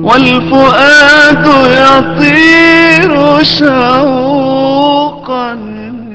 والفؤاد يطير شوقا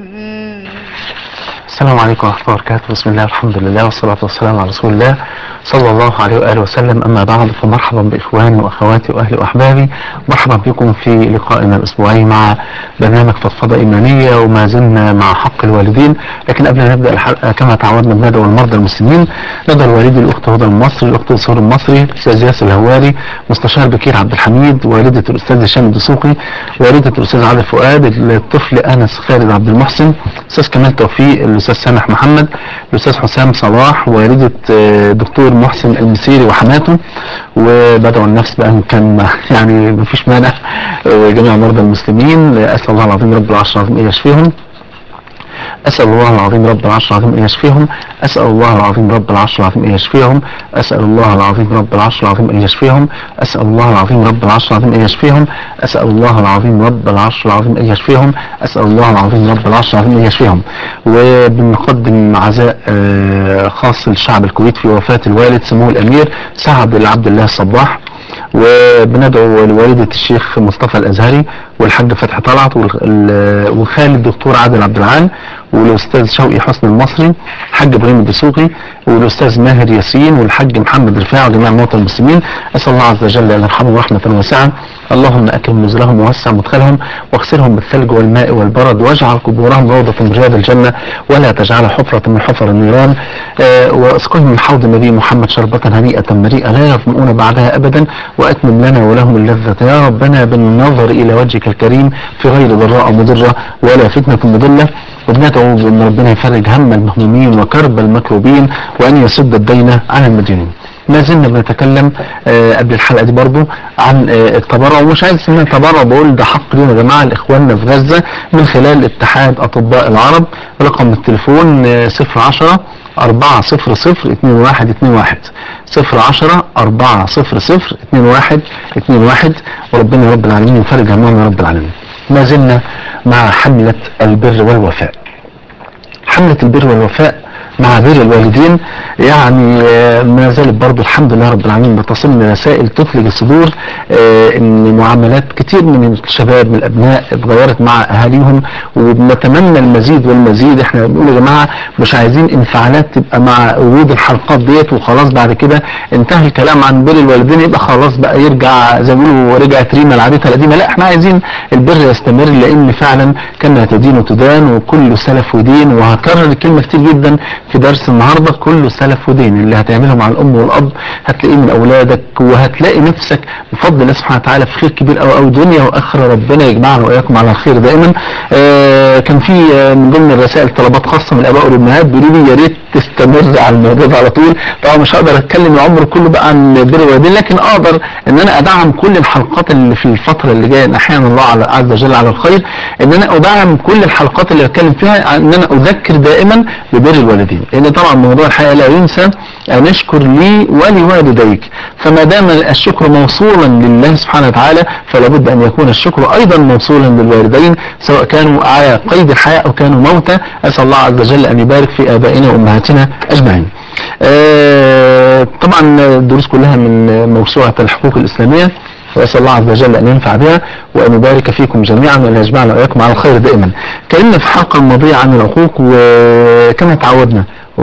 السلام عليكم ورحمة الله وبركاته بسم الله الحمد لله والصلاة والسلام على رسول الله صلى الله عليه وآله وسلم أما بعد فمرحبا بإخواني وأخواتي وأهلي وأحبابي مرحبا بكم في لقائنا الأسبوعي مع برنامج فضفضة إيمانية وما زلنا مع حق الوالدين لكن قبل أن نبدأ الحلقة كما تعودنا بندعو المرضى المسلمين ندعو الوالدي الأخت هدى المصري الأخت سهور المصري الأستاذ ياسر الهواري مستشار بكير عبد الحميد والدة الأستاذ هشام الدسوقي والدة الأستاذ عادل فؤاد الطفل أنس خالد عبد المحسن الأستاذ كمال توفيق الأستاذ سامح محمد الأستاذ حسام صلاح والدة آه، دكتور محسن المسيري وحماته وبدعو النفس بقى إن كان يعني مفيش مانع آه، جميع مرضى المسلمين أسأل الله العظيم رب العرش العظيم أن يشفيهم أسأل الله العظيم رب العرش العظيم أن يشفيهم أسأل الله العظيم رب العرش العظيم أن يشفيهم أسأل الله العظيم رب العرش العظيم أن يشفيهم أسأل الله العظيم رب العرش العظيم أن يشفيهم أسأل الله العظيم رب العرش العظيم أن يشفيهم أسأل الله العظيم رب العرش العظيم أن يشفيهم وبنقدم عزاء آه، خاص للشعب الكويت في وفاة الوالد سمو الأمير سعد العبد الله الصباح وبندعو لوالدة الشيخ مصطفى الأزهري والحاج فتحي طلعت والخ- ال- وخالد الدكتور عادل عبد العال والاستاذ شوقي حسن المصري الحاج ابراهيم الدسوقي والاستاذ ماهر ياسين والحاج محمد رفاعي وجميع موتى المسلمين اسال الله عز وجل ان يرحمهم رحمه واسعه اللهم اكرم نزلهم ووسع مدخلهم واغسلهم بالثلج والماء والبرد واجعل قبورهم روضه من رياض الجنه ولا تجعلها حفره من حفر النيران آه، واسقهم من حوض النبي محمد شربة هنيئة مريئة لا يظمؤون بعدها أبدا وأتمم لنا ولهم اللذة يا ربنا بالنظر إلى وجهك الكريم في غير ضراء مضرة ولا فتنة مضلة وبندعو بأن ربنا يفرج هم المهمومين وكرب المكروبين وأن يسد الدين عن المدينين ما زلنا بنتكلم آه، قبل الحلقه دي برضو عن آه، التبرع ومش عايز اسمها تبرع بقول ده حق لينا يا جماعه لاخواننا في غزه من خلال اتحاد اطباء العرب رقم التليفون 010 400 2121 010 400 2121 وربنا يا رب العالمين يفرج همهم يا رب العالمين ما زلنا مع حملة البر والوفاء حملة البر والوفاء مع بر الوالدين يعني آه، ما زالت برضو الحمد لله رب العالمين بتصلنا رسائل تثلج الصدور آه، ان معاملات كتير من الشباب من الابناء اتغيرت مع اهاليهم وبنتمنى المزيد والمزيد احنا بنقول يا جماعه مش عايزين انفعالات تبقى مع وجود الحلقات ديت وخلاص بعد كده انتهى الكلام عن بر الوالدين يبقى خلاص بقى يرجع زي ما بيقولوا رجعت ريما لعادتها القديمه لا احنا عايزين البر يستمر لان فعلا كما تدين وتدان وكل سلف ودين وهكرر الكلمه كتير جدا في درس النهارده كل سلف ودين اللي هتعمله مع الام والاب هتلاقيه من اولادك وهتلاقي نفسك بفضل الله سبحانه وتعالى في خير كبير قوي قوي دنيا واخره ربنا يجمعنا واياكم على الخير دائما آه كان في آه من ضمن الرسائل طلبات خاصه من الاباء والامهات بيقولوا لي يا ريت تستمر على الموضوع ده على طول طبعا مش هقدر اتكلم العمر كله بقى عن بر الوالدين لكن اقدر ان انا ادعم كل الحلقات اللي في الفتره اللي جايه ان احيانا الله على عز وجل على الخير ان انا ادعم كل الحلقات اللي بتكلم فيها عن ان انا اذكر دائما ببر الوالدين لان طبعا موضوع الحياه لا ينسى ان اشكر لي ولوالديك فما دام الشكر موصولا لله سبحانه وتعالى فلا بد ان يكون الشكر ايضا موصولا للوالدين سواء كانوا على قيد الحياه او كانوا موتى اسال الله عز وجل ان يبارك في ابائنا وامهاتنا اجمعين. آه، طبعا الدروس كلها من موسوعه الحقوق الاسلاميه واسال الله عز وجل ان ينفع بها وان يبارك فيكم جميعا وان يجمعنا واياكم على الخير دائما. اتكلمنا في الحلقه الماضيه عن العقوق وكما تعودنا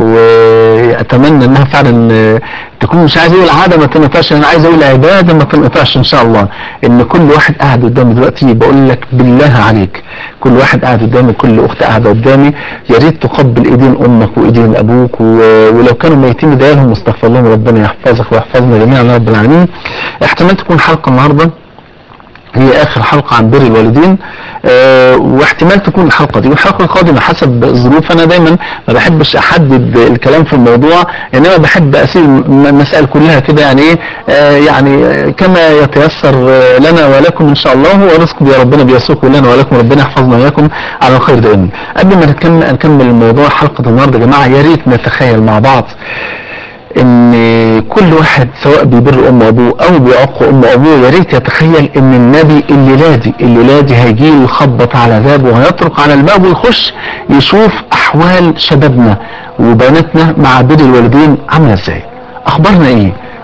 واتمنى انها فعلا آه، تكون مش عايز اقول عاده ما تنقطعش انا عايز اقول عباده ما تنقطعش ان شاء الله ان كل واحد قاعد قدامي دلوقتي بقول لك بالله عليك كل واحد قاعد قدامي كل اخت قاعده قدامي يا ريت تقبل ايدين امك وايدين ابوك و- ولو كانوا ميتين ادعي لهم واستغفر لهم ربنا يحفظك ويحفظنا جميعا يا رب العالمين احتمال تكون حلقه النهارده هي اخر حلقه عن بر الوالدين أه واحتمال تكون الحلقه دي والحلقه القادمه حسب الظروف انا دايما ما بحبش احدد الكلام في الموضوع انما بحب اسيب الم- المسائل كلها كده يعني ايه آه يعني آه، كما يتيسر آه، لنا ولكم ان شاء الله هو رزق يا ربنا بيسوق لنا ولكم ربنا يحفظنا واياكم على الخير دائما قبل ما نكمل نكمل الموضوع حلقه النهارده يا جماعه يا ريت نتخيل مع بعض ان كل واحد سواء بيبر ام ابوه او بيعق ام ابوه يا ريت يتخيل ان النبي الليله دي الليله دي هيجي له يخبط على بابه وهيطرق على الباب ويخش يشوف احوال شبابنا وبناتنا مع بر الوالدين عامله ازاي اخبارنا ايه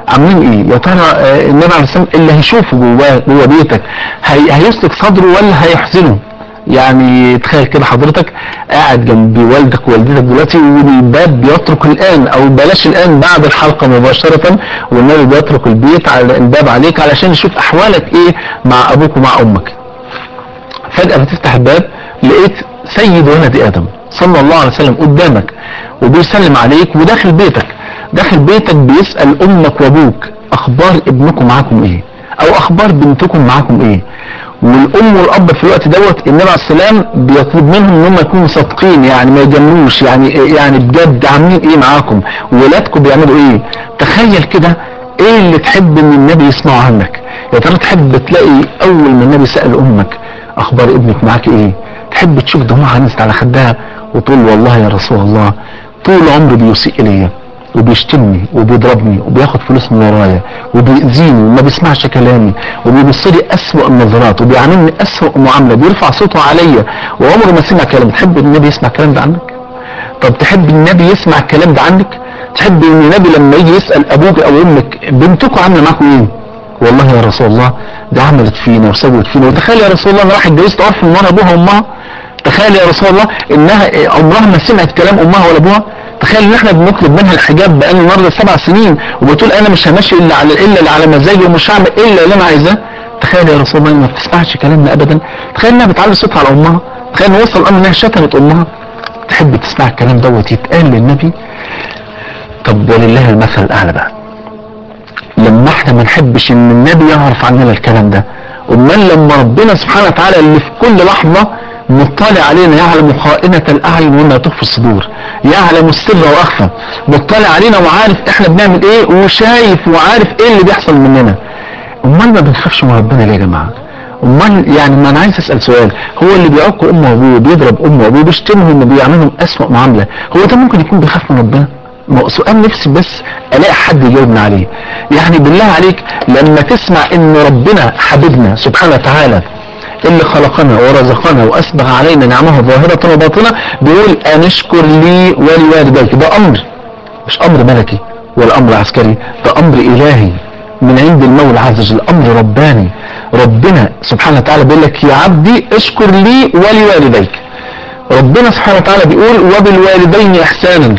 عاملين ايه يا ترى آه، النبي عليه السلام اللي هيشوفه جواه جوه بيتك هي هيسلك صدره ولا هيحزنه يعني تخيل كده حضرتك قاعد جنب والدك ووالدتك دلوقتي والباب بيترك الان او بلاش الان بعد الحلقه مباشره والنبي بيترك البيت على الباب عليك علشان يشوف احوالك ايه مع ابوك ومع امك فجأة بتفتح الباب لقيت سيد ولد آدم صلى الله عليه وسلم قدامك وبيسلم عليك وداخل بيتك داخل بيتك بيسأل أمك وأبوك أخبار ابنكم معاكم إيه أو أخبار بنتكم معاكم إيه والأم والأب في الوقت دوت النبي عليه السلام بيطلب منهم إن هم يكونوا صادقين يعني ما يجاملوش يعني يعني بجد عاملين إيه معاكم ولادكم بيعملوا إيه تخيل كده ايه اللي تحب ان النبي يسمعه عنك يا ترى تحب تلاقي اول ما النبي سأل امك اخبار ابنك معاك ايه تحب تشوف دموعها نزلت على خدها وتقول والله يا رسول الله طول عمري بيسيء الي وبيشتمني وبيضربني وبياخد فلوس من ورايا وبيأذيني وما بيسمعش كلامي وبيبص لي أسوأ النظرات وبيعاملني أسوأ معاملة بيرفع صوته عليا وعمره ما سمع كلام تحب النبي يسمع الكلام ده عنك طب تحب النبي يسمع الكلام ده عنك تحب ان النبي لما يجي يسأل ابوك او امك بنتكم عامله معاكم ايه والله يا رسول الله ده عملت فينا وسوت فينا وتخيل يا رسول الله انا راح اتجوزت عرف من ورا ابوها وامها تخيل يا رسول الله انها عمرها ما سمعت كلام امها ولا ابوها تخيل ان احنا بنطلب منها الحجاب بقالنا النهارده سبع سنين وبتقول انا مش همشي الا على الا اللي على مزاجي ومش هعمل الا اللي انا عايزاه تخيل يا رسول الله ما بتسمعش كلامنا ابدا تخيل انها بتعلي صوتها على امها تخيل ان وصل الامر انها شتمت امها تحب تسمع الكلام دوت يتقال للنبي طب ولله المثل الاعلى بقى لما احنا ما نحبش ان النبي يعرف عننا الكلام ده امال لما ربنا سبحانه وتعالى اللي في كل لحظه مطلع علينا يعلم خائنة الأعين وما تخفي الصدور يعلم السر وأخفى مطلع علينا وعارف احنا بنعمل ايه وشايف وعارف ايه اللي بيحصل مننا امال ما بنخافش من ربنا ليه يا جماعه امال يعني ما انا عايز اسال سؤال هو اللي بيعق امه وابوه بيضرب امه وابوه بيشتمهم وبيعملهم اسوأ معامله هو ده ممكن يكون بيخاف من ربنا ما هو سؤال نفسي بس الاقي حد يجاوبنا عليه يعني بالله عليك لما تسمع ان ربنا حبيبنا سبحانه وتعالى اللي خلقنا ورزقنا واسبغ علينا نعمه ظاهرة وباطنة بيقول ان اشكر لي ولوالديك ده امر مش امر ملكي ولا امر عسكري ده امر الهي من عند المولى عز وجل امر رباني ربنا سبحانه وتعالى بيقول لك يا عبدي اشكر لي ولوالديك ربنا سبحانه وتعالى بيقول وبالوالدين احسانا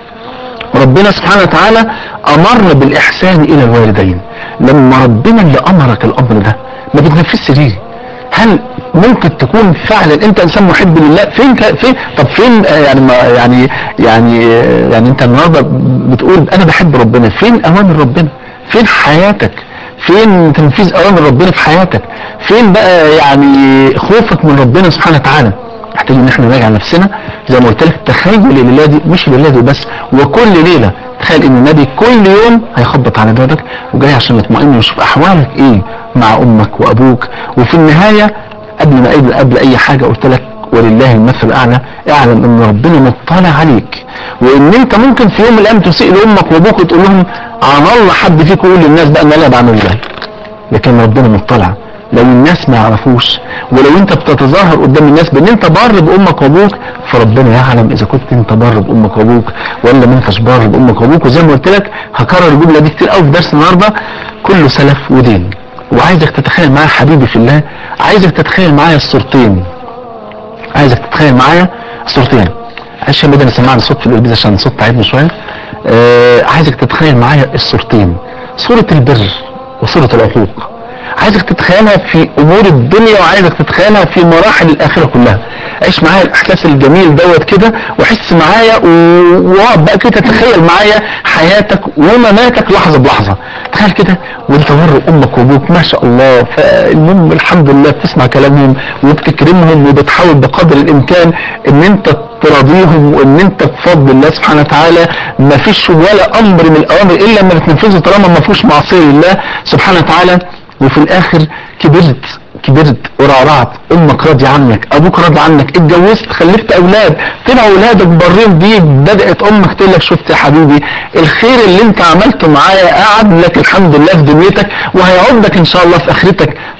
ربنا سبحانه وتعالى امر بالاحسان الى الوالدين لما ربنا اللي امرك الامر ده ما بتنفذش ليه هل ممكن تكون فعلا انت انسان محب لله فين ك... فين طب فين آه، يعني ما يعني يعني آه، يعني انت النهارده بتقول انا بحب ربنا فين اوامر ربنا فين حياتك فين تنفيذ اوامر ربنا في حياتك فين بقى يعني خوفك من ربنا سبحانه وتعالى محتاج ان احنا نراجع نفسنا زي ما قلت لك تخيل الليله دي مش الليله دي بس وكل ليله تخيل ان النبي كل يوم هيخبط على بابك وجاي عشان يطمئن ويشوف احوالك ايه مع امك وابوك وفي النهايه قبل ما قبل, قبل اي حاجه قلت لك ولله المثل الاعلى اعلم ان ربنا مطلع عليك وان انت ممكن في يوم من الايام تسيء لامك وابوك وتقول لهم على الله حد فيكم يقول للناس بقى ان انا بعمل ده لكن ربنا مطلع لو الناس ما يعرفوش ولو انت بتتظاهر قدام الناس بان انت بار بامك وابوك فربنا يعلم اذا كنت انت بار بامك وابوك ولا ما انتش بار بامك وابوك وزي ما قلت لك هكرر الجمله دي كتير قوي في درس النهارده كله سلف ودين وعايزك تتخيل معايا حبيبي في الله عايزك تتخيل معايا الصورتين عايزك تتخيل معايا الصورتين عشان بدنا نسمعنا الصوت في القلب عشان الصوت تعبني شويه آه عايزك تتخيل معايا الصورتين صورة البر وصورة العقوق عايزك تتخيلها في امور الدنيا وعايزك تتخيلها في مراحل الاخره كلها عيش معايا الاحساس الجميل دوت كده وحس معايا و- واقعد بقى كده تتخيل معايا حياتك ومماتك لحظه بلحظه تخيل كده وانت بر امك وابوك ما شاء الله فالمهم الحمد لله بتسمع كلامهم وبتكرمهم وبتحاول بقدر الامكان ان انت تراضيهم وان انت بفضل الله سبحانه وتعالى ما فيش ولا امر من الاوامر الا ما بتنفذه طالما ما فيهوش معصيه لله سبحانه وتعالى وفي الاخر كبرت كبرت ورعرعت امك راضي عنك ابوك راضي عنك اتجوزت خلفت اولاد طلعوا اولادك برين بيك بدات امك تقول لك شفت يا حبيبي الخير اللي انت عملته معايا قعد لك الحمد لله في دنيتك وهيعود لك ان شاء الله في اخرتك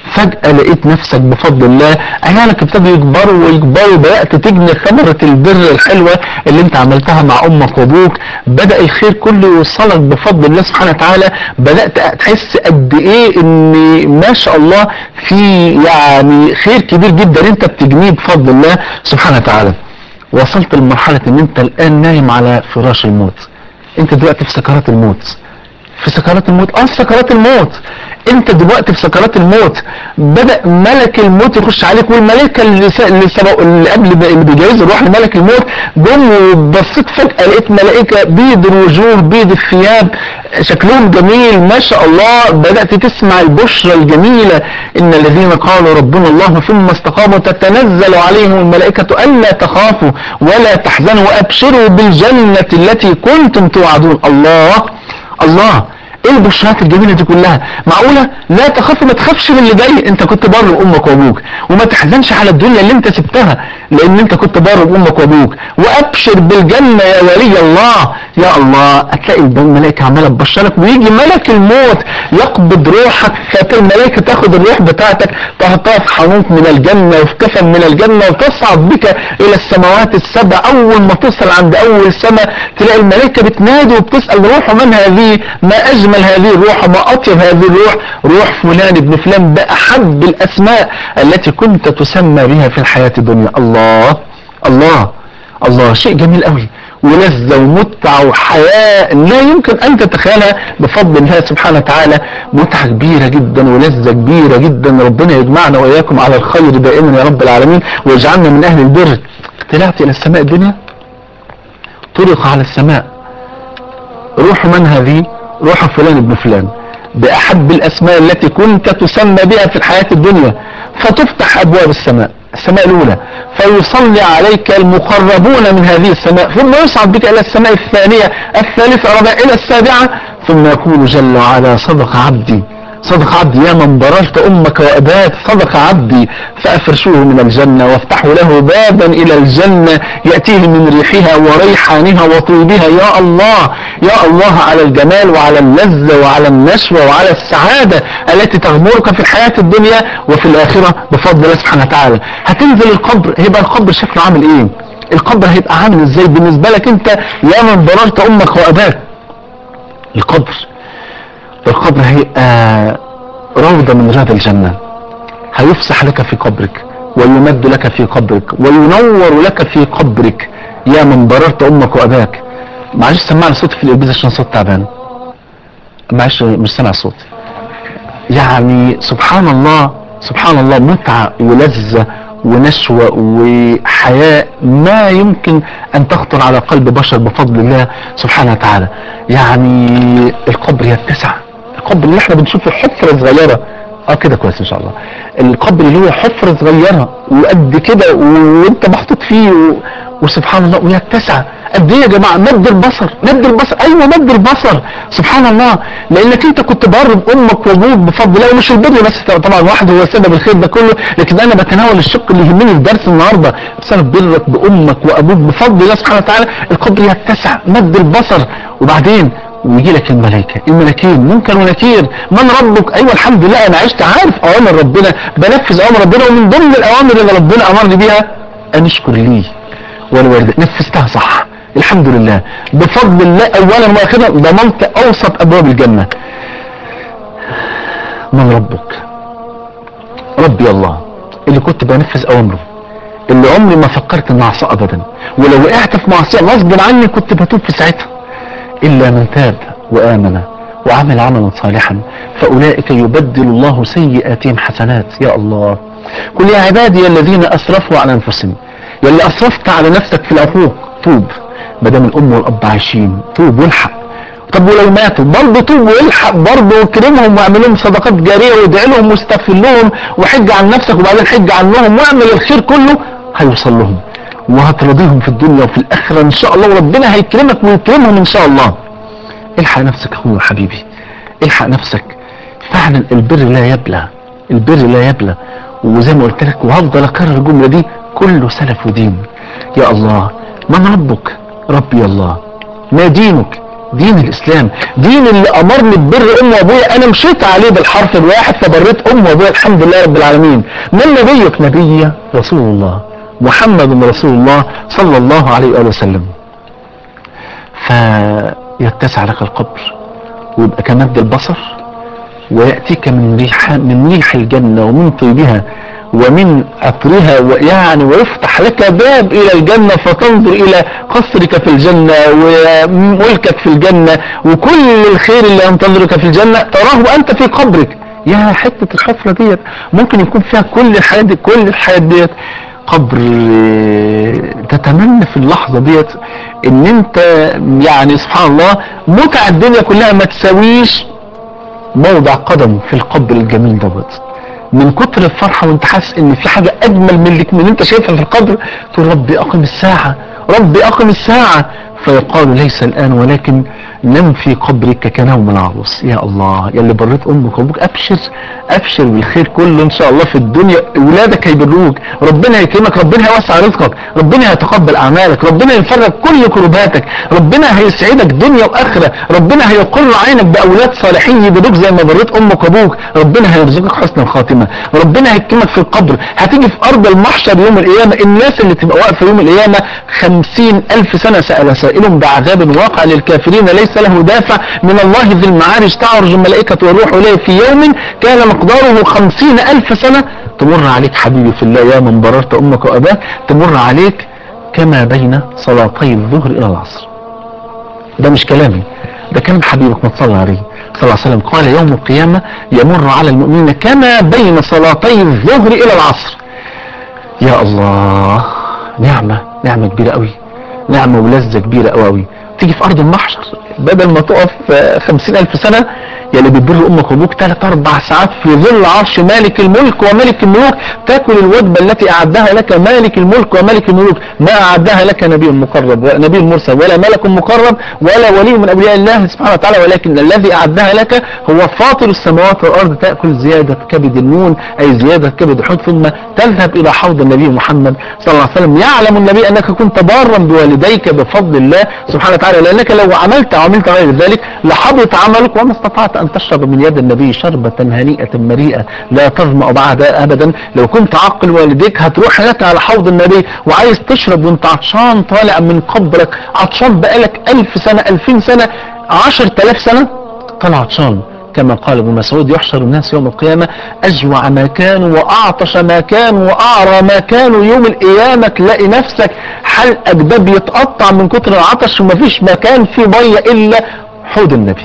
فجأة لقيت نفسك بفضل الله عيالك ابتدوا يكبروا ويكبروا بدأت تجني ثمرة البر الحلوة اللي انت عملتها مع امك وابوك بدأ الخير كله يوصلك بفضل الله سبحانه وتعالى بدأت تحس قد ايه ان ما شاء الله في يعني خير كبير جدا انت بتجنيه بفضل الله سبحانه وتعالى وصلت لمرحلة ان انت الان نايم على فراش الموت انت دلوقتي في سكرات الموت في سكرات الموت اه في سكرات الموت انت دلوقتي في سكرات الموت بدأ ملك الموت يخش عليك والملائكة اللي, س... اللي, سبق... اللي قبل ب- اللي بيجهزوا الروح لملك الموت جم وبصيت فجأة لقيت ملائكة بيض الوجوه بيض الثياب شكلهم جميل ما شاء الله بدأت تسمع البشرى الجميلة ان الذين قالوا ربنا الله ثم استقاموا تتنزل عليهم الملائكة ألا تخافوا ولا تحزنوا وأبشروا بالجنة التي كنتم توعدون الله الله ايه البشرات الجميله دي كلها معقوله لا تخاف ما تخافش من اللي جاي انت كنت بر بامك وابوك وما تحزنش على الدنيا اللي انت سبتها لان انت كنت بر بامك وابوك وابشر بالجنه يا ولي الله يا الله هتلاقي الملائكه عماله تبشرك ويجي ملك الموت يقبض روحك فالملائكه تاخد الروح بتاعتك تحطها في حنوط من الجنه وفي كفن من الجنه وتصعد بك الى السماوات السبع اول ما تصل عند اول سماء تلاقي الملائكه بتنادي وبتسال روح من هذه ما اجمل هذه الروح وما اطيب هذه الروح روح فلان ابن فلان باحب الاسماء التي كنت تسمى بها في الحياه الدنيا الله الله الله شيء جميل قوي ولذة ومتعة وحياة لا يمكن أن تتخيلها بفضل الله سبحانه وتعالى متعة كبيرة جدا ولذة كبيرة جدا ربنا يجمعنا وإياكم على الخير دائما يا رب العالمين ويجعلنا من أهل البر طلعت إلى السماء الدنيا طرق على السماء روح من هذه روح فلان ابن فلان بأحب الأسماء التي كنت تسمى بها في الحياة الدنيا فتفتح أبواب السماء السماء الأولى فيصلي عليك المقربون من هذه السماء ثم يصعد بك إلى السماء الثانية الثالثة الرابعة إلى السابعة ثم يقول جل وعلا صدق عبدي صدق عبدي يا من بررت أمك وأباك صدق عبدي فأفرشوه من الجنة وافتحوا له بابا إلى الجنة يأتيه من ريحها وريحانها وطيبها يا الله يا الله على الجمال وعلى اللذة وعلى النشوة وعلى السعادة التي تغمرك في الحياة الدنيا وفي الآخرة بفضل الله سبحانه وتعالى هتنزل القبر هيبقى القبر شكله عامل ايه القبر هيبقى عامل ازاي بالنسبة لك انت يا من بررت أمك وأباك القبر القبر هيبقى روضة من رياض الجنة هيفسح لك في قبرك ويمد لك في قبرك وينور لك في قبرك يا من بررت امك واباك معلش سمعني صوتي في الإبليس عشان صوت تعبان معلش مش سامع صوت يعني سبحان الله سبحان الله متعة ولذة ونشوة وحياة ما يمكن أن تخطر على قلب بشر بفضل الله سبحانه وتعالى يعني القبر يتسع القبر اللي احنا بنشوفه حفرة صغيرة اه كده كويس ان شاء الله القبر اللي هو حفرة صغيرة وقد كده و- وانت محطوط فيه و... وسبحان الله ويتسع قد ايه يا جماعه مد البصر مد البصر ايوه مد البصر سبحان الله لانك انت كنت بر بامك وابوك بفضل الله ومش البر بس طبعا واحد هو سبب الخير ده كله لكن انا بتناول الشق اللي يهمني في درس النهارده بسبب برك بامك وابوك بفضل الله سبحانه وتعالى القبر يتسع مد البصر وبعدين ويجي لك الملائكة الملكين منكر ونكير من ربك ايوه الحمد لله انا عشت عارف اوامر ربنا بنفذ اوامر ربنا ومن ضمن الاوامر اللي ربنا امرني بيها ان اشكر لي والوالدة نفذتها صح الحمد لله بفضل الله اولا واخيرا ضمنت اوسط ابواب الجنة من ربك ربي الله اللي كنت بنفذ اوامره اللي عمري ما فكرت ان اعصى ابدا ولو وقعت في معصيه غصب عني كنت بتوب في ساعتها إلا من تاب وآمن وعمل عملا صالحا فأولئك يبدل الله سيئاتهم حسنات يا الله قل يا عبادي الذين أسرفوا على أنفسهم يا اللي أسرفت على نفسك في العقوق توب ما دام الأم والأب عايشين توب والحق طب ولو ماتوا برضه توب والحق برضه واكرمهم واعمل لهم صدقات جاريه وادعي لهم واستغفر لهم وحج عن نفسك وبعدين حج عنهم واعمل الخير كله هيوصل لهم وهترضيهم في الدنيا وفي الاخره ان شاء الله وربنا هيكرمك ويكرمهم ان شاء الله الحق نفسك اخويا وحبيبي الحق نفسك فعلا البر لا يبلى البر لا يبلى وزي ما قلت لك وهفضل اكرر الجمله دي كله سلف ودين يا الله من ربك ربي الله ما دينك دين الاسلام دين اللي امرني ببر امي وابويا انا مشيت عليه بالحرف الواحد فبريت امي وابويا الحمد لله رب العالمين من نبيك نبي رسول الله محمد رسول الله صلى الله عليه وآله وسلم فيتسع لك القبر ويبقى كمد البصر ويأتيك من ريح من ريح الجنة ومن طيبها ومن عطرها ويعني ويفتح لك باب إلى الجنة فتنظر إلى قصرك في الجنة وملكك في الجنة وكل الخير اللي ينتظرك في الجنة تراه وأنت في قبرك يا حتة الحفرة ديت ممكن يكون فيها كل الحياة دي كل الحياة ديت قبر تتمنى في اللحظة ديت ان انت يعني سبحان الله متع الدنيا كلها ما تساويش موضع قدم في القبر الجميل دوت من كتر الفرحة وانت حاسس ان في حاجة اجمل من اللي من انت شايفها في القبر تقول ربي اقم الساعة ربي اقم الساعة فيقال ليس الان ولكن نم في قبرك كنوم العروس يا الله يا اللي بريت امك وابوك ابشر ابشر بالخير كله ان شاء الله في الدنيا اولادك هيبروك ربنا هيكرمك ربنا هيوسع رزقك ربنا هيتقبل اعمالك ربنا يفرج كل كرباتك ربنا هيسعدك دنيا واخره ربنا هيقر عينك باولاد صالحين يبروك زي ما بريت امك وابوك ربنا هيرزقك حسن الخاتمه ربنا هيكرمك في القبر هتيجي في ارض المحشر يوم القيامه الناس اللي تبقى واقفه يوم القيامه خمسين الف سنه سال سائل بعذاب واقع للكافرين ليس له دافع من الله ذي المعارج تعرج الملائكة والروح إليه في يوم كان مقداره خمسين ألف سنة تمر عليك حبيبي في الله يا من بررت أمك وأباك تمر عليك كما بين صلاتي الظهر إلى العصر ده مش كلامي ده كلام حبيبك ما تصلى عليه صلى الله عليه وسلم قال يوم القيامة يمر على المؤمنين كما بين صلاتي الظهر إلى العصر يا الله نعمة نعمة كبيرة قوي نعمة ولذة كبيرة قوي قوي تيجي في أرض المحشر بدل ما تقف خمسين ألف سنة يا اللي بتبر أمك وأبوك ثلاث أربع ساعات في ظل عرش مالك الملك وملك الملوك تاكل الوجبة التي أعدها لك مالك الملك وملك الملوك ما أعدها لك نبي مقرب نبي مرسل ولا ملك مقرب ولا ولي من أولياء الله سبحانه وتعالى ولكن الذي أعدها لك هو فاطر السماوات والأرض تأكل زيادة كبد النون أي زيادة كبد الحوت ثم تذهب إلى حوض النبي محمد صلى الله عليه وسلم يعلم النبي أنك كنت بارا بوالديك بفضل الله سبحانه وتعالى لأنك لو عملت عملت غير ذلك لحبط عملك وما استطعت أن تشرب من يد النبي شربة هنيئة مريئة لا تظمأ بعدها أبدا لو كنت عقل والديك هتروح هناك على حوض النبي وعايز تشرب وانت عطشان طالع من قبرك عطشان بقالك ألف سنة ألفين سنة عشر تلاف سنة طلع عطشان كما قال ابن مسعود يحشر الناس يوم القيامة أجوع ما كانوا وأعطش ما كانوا وأعرى ما كانوا يوم القيامة تلاقي نفسك حلقك ده بيتقطع من كتر العطش ومفيش مكان فيه مية إلا حوض النبي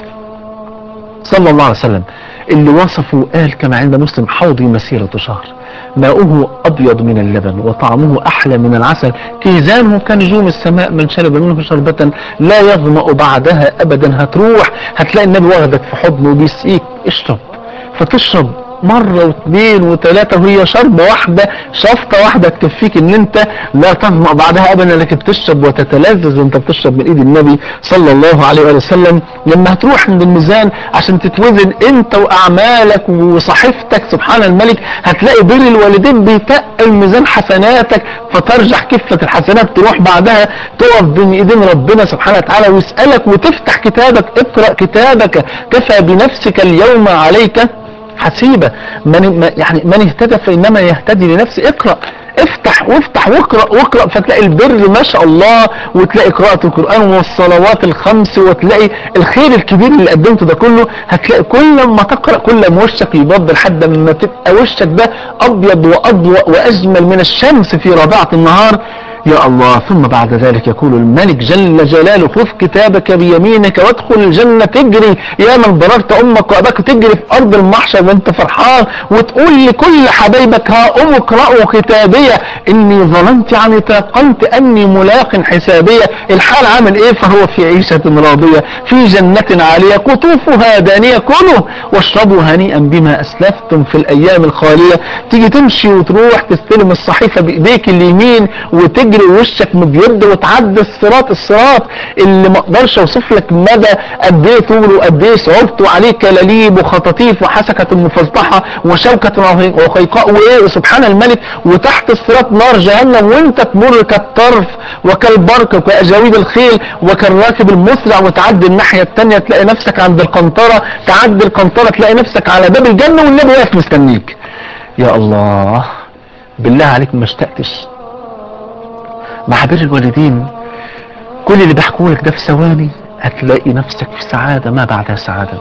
صلى الله عليه وسلم اللي وصفه وقال كما عند مسلم حوضي مسيرة شهر ماؤه أبيض من اللبن وطعمه أحلى من العسل كيزانه كنجوم السماء من شرب منه شربة لا يظمأ بعدها أبدا هتروح هتلاقي النبي واخدك في حضنه وبيسقيك اشرب فتشرب مرة واثنين وثلاثة وهي شربة واحدة شفطة واحدة تكفيك ان انت لا تظمأ بعدها ابدا لكن تشرب وتتلذذ وانت بتشرب من ايد النبي صلى الله عليه وآله وسلم لما هتروح عند الميزان عشان تتوزن انت واعمالك وصحيفتك سبحان الملك هتلاقي بر الوالدين بيتقل ميزان حسناتك فترجح كفة الحسنات تروح بعدها تقف بين ايدين ربنا سبحانه وتعالى ويسألك وتفتح كتابك اقرأ كتابك كفى بنفسك اليوم عليك حسيبة من يعني من اهتدى فإنما يهتدي لنفسه اقرأ افتح وافتح واقرأ واقرأ فتلاقي البر ما شاء الله وتلاقي قراءة القرآن والصلوات الخمس وتلاقي الخير الكبير اللي قدمته ده كله هتلاقي كل ما تقرأ كل ما وشك يبض لحد ما تبقى وشك ده أبيض وأضوأ وأجمل من الشمس في ربيعة النهار يا الله ثم بعد ذلك يقول الملك جل جلاله خذ كتابك بيمينك وادخل الجنة تجري يا من ضررت أمك وأباك تجري في أرض المحشر وانت فرحان وتقول لكل حبايبك ها أم اقرأوا كتابية إني ظننت يعني تيقنت أني ملاق حسابية الحال عامل إيه فهو في عيشة راضية في جنة عالية قطوفها دانية كلوا واشربوا هنيئا بما أسلفتم في الأيام الخالية تيجي تمشي وتروح تستلم الصحيفة بإيديك اليمين وتجري تجري ووشك مبيض وتعدي الصراط الصراط اللي ما اقدرش اوصف لك مدى قد ايه طوله وقد ايه صعوبته وعليه كلاليب وخطاطيف وحسكة مفضحة وشوكة وخيقاء وايه سبحان الملك وتحت الصراط نار جهنم وانت تمر كالطرف وكالبرق وكأجاويد الخيل وكالراكب المسرع وتعدي الناحية التانية تلاقي نفسك عند القنطرة تعدي القنطرة تلاقي نفسك على باب الجنة والنبي واقف مستنيك يا الله بالله عليك ما اشتقتش مع بر الوالدين كل اللي بحكوا لك ده في ثواني هتلاقي نفسك في سعادة ما بعدها سعادة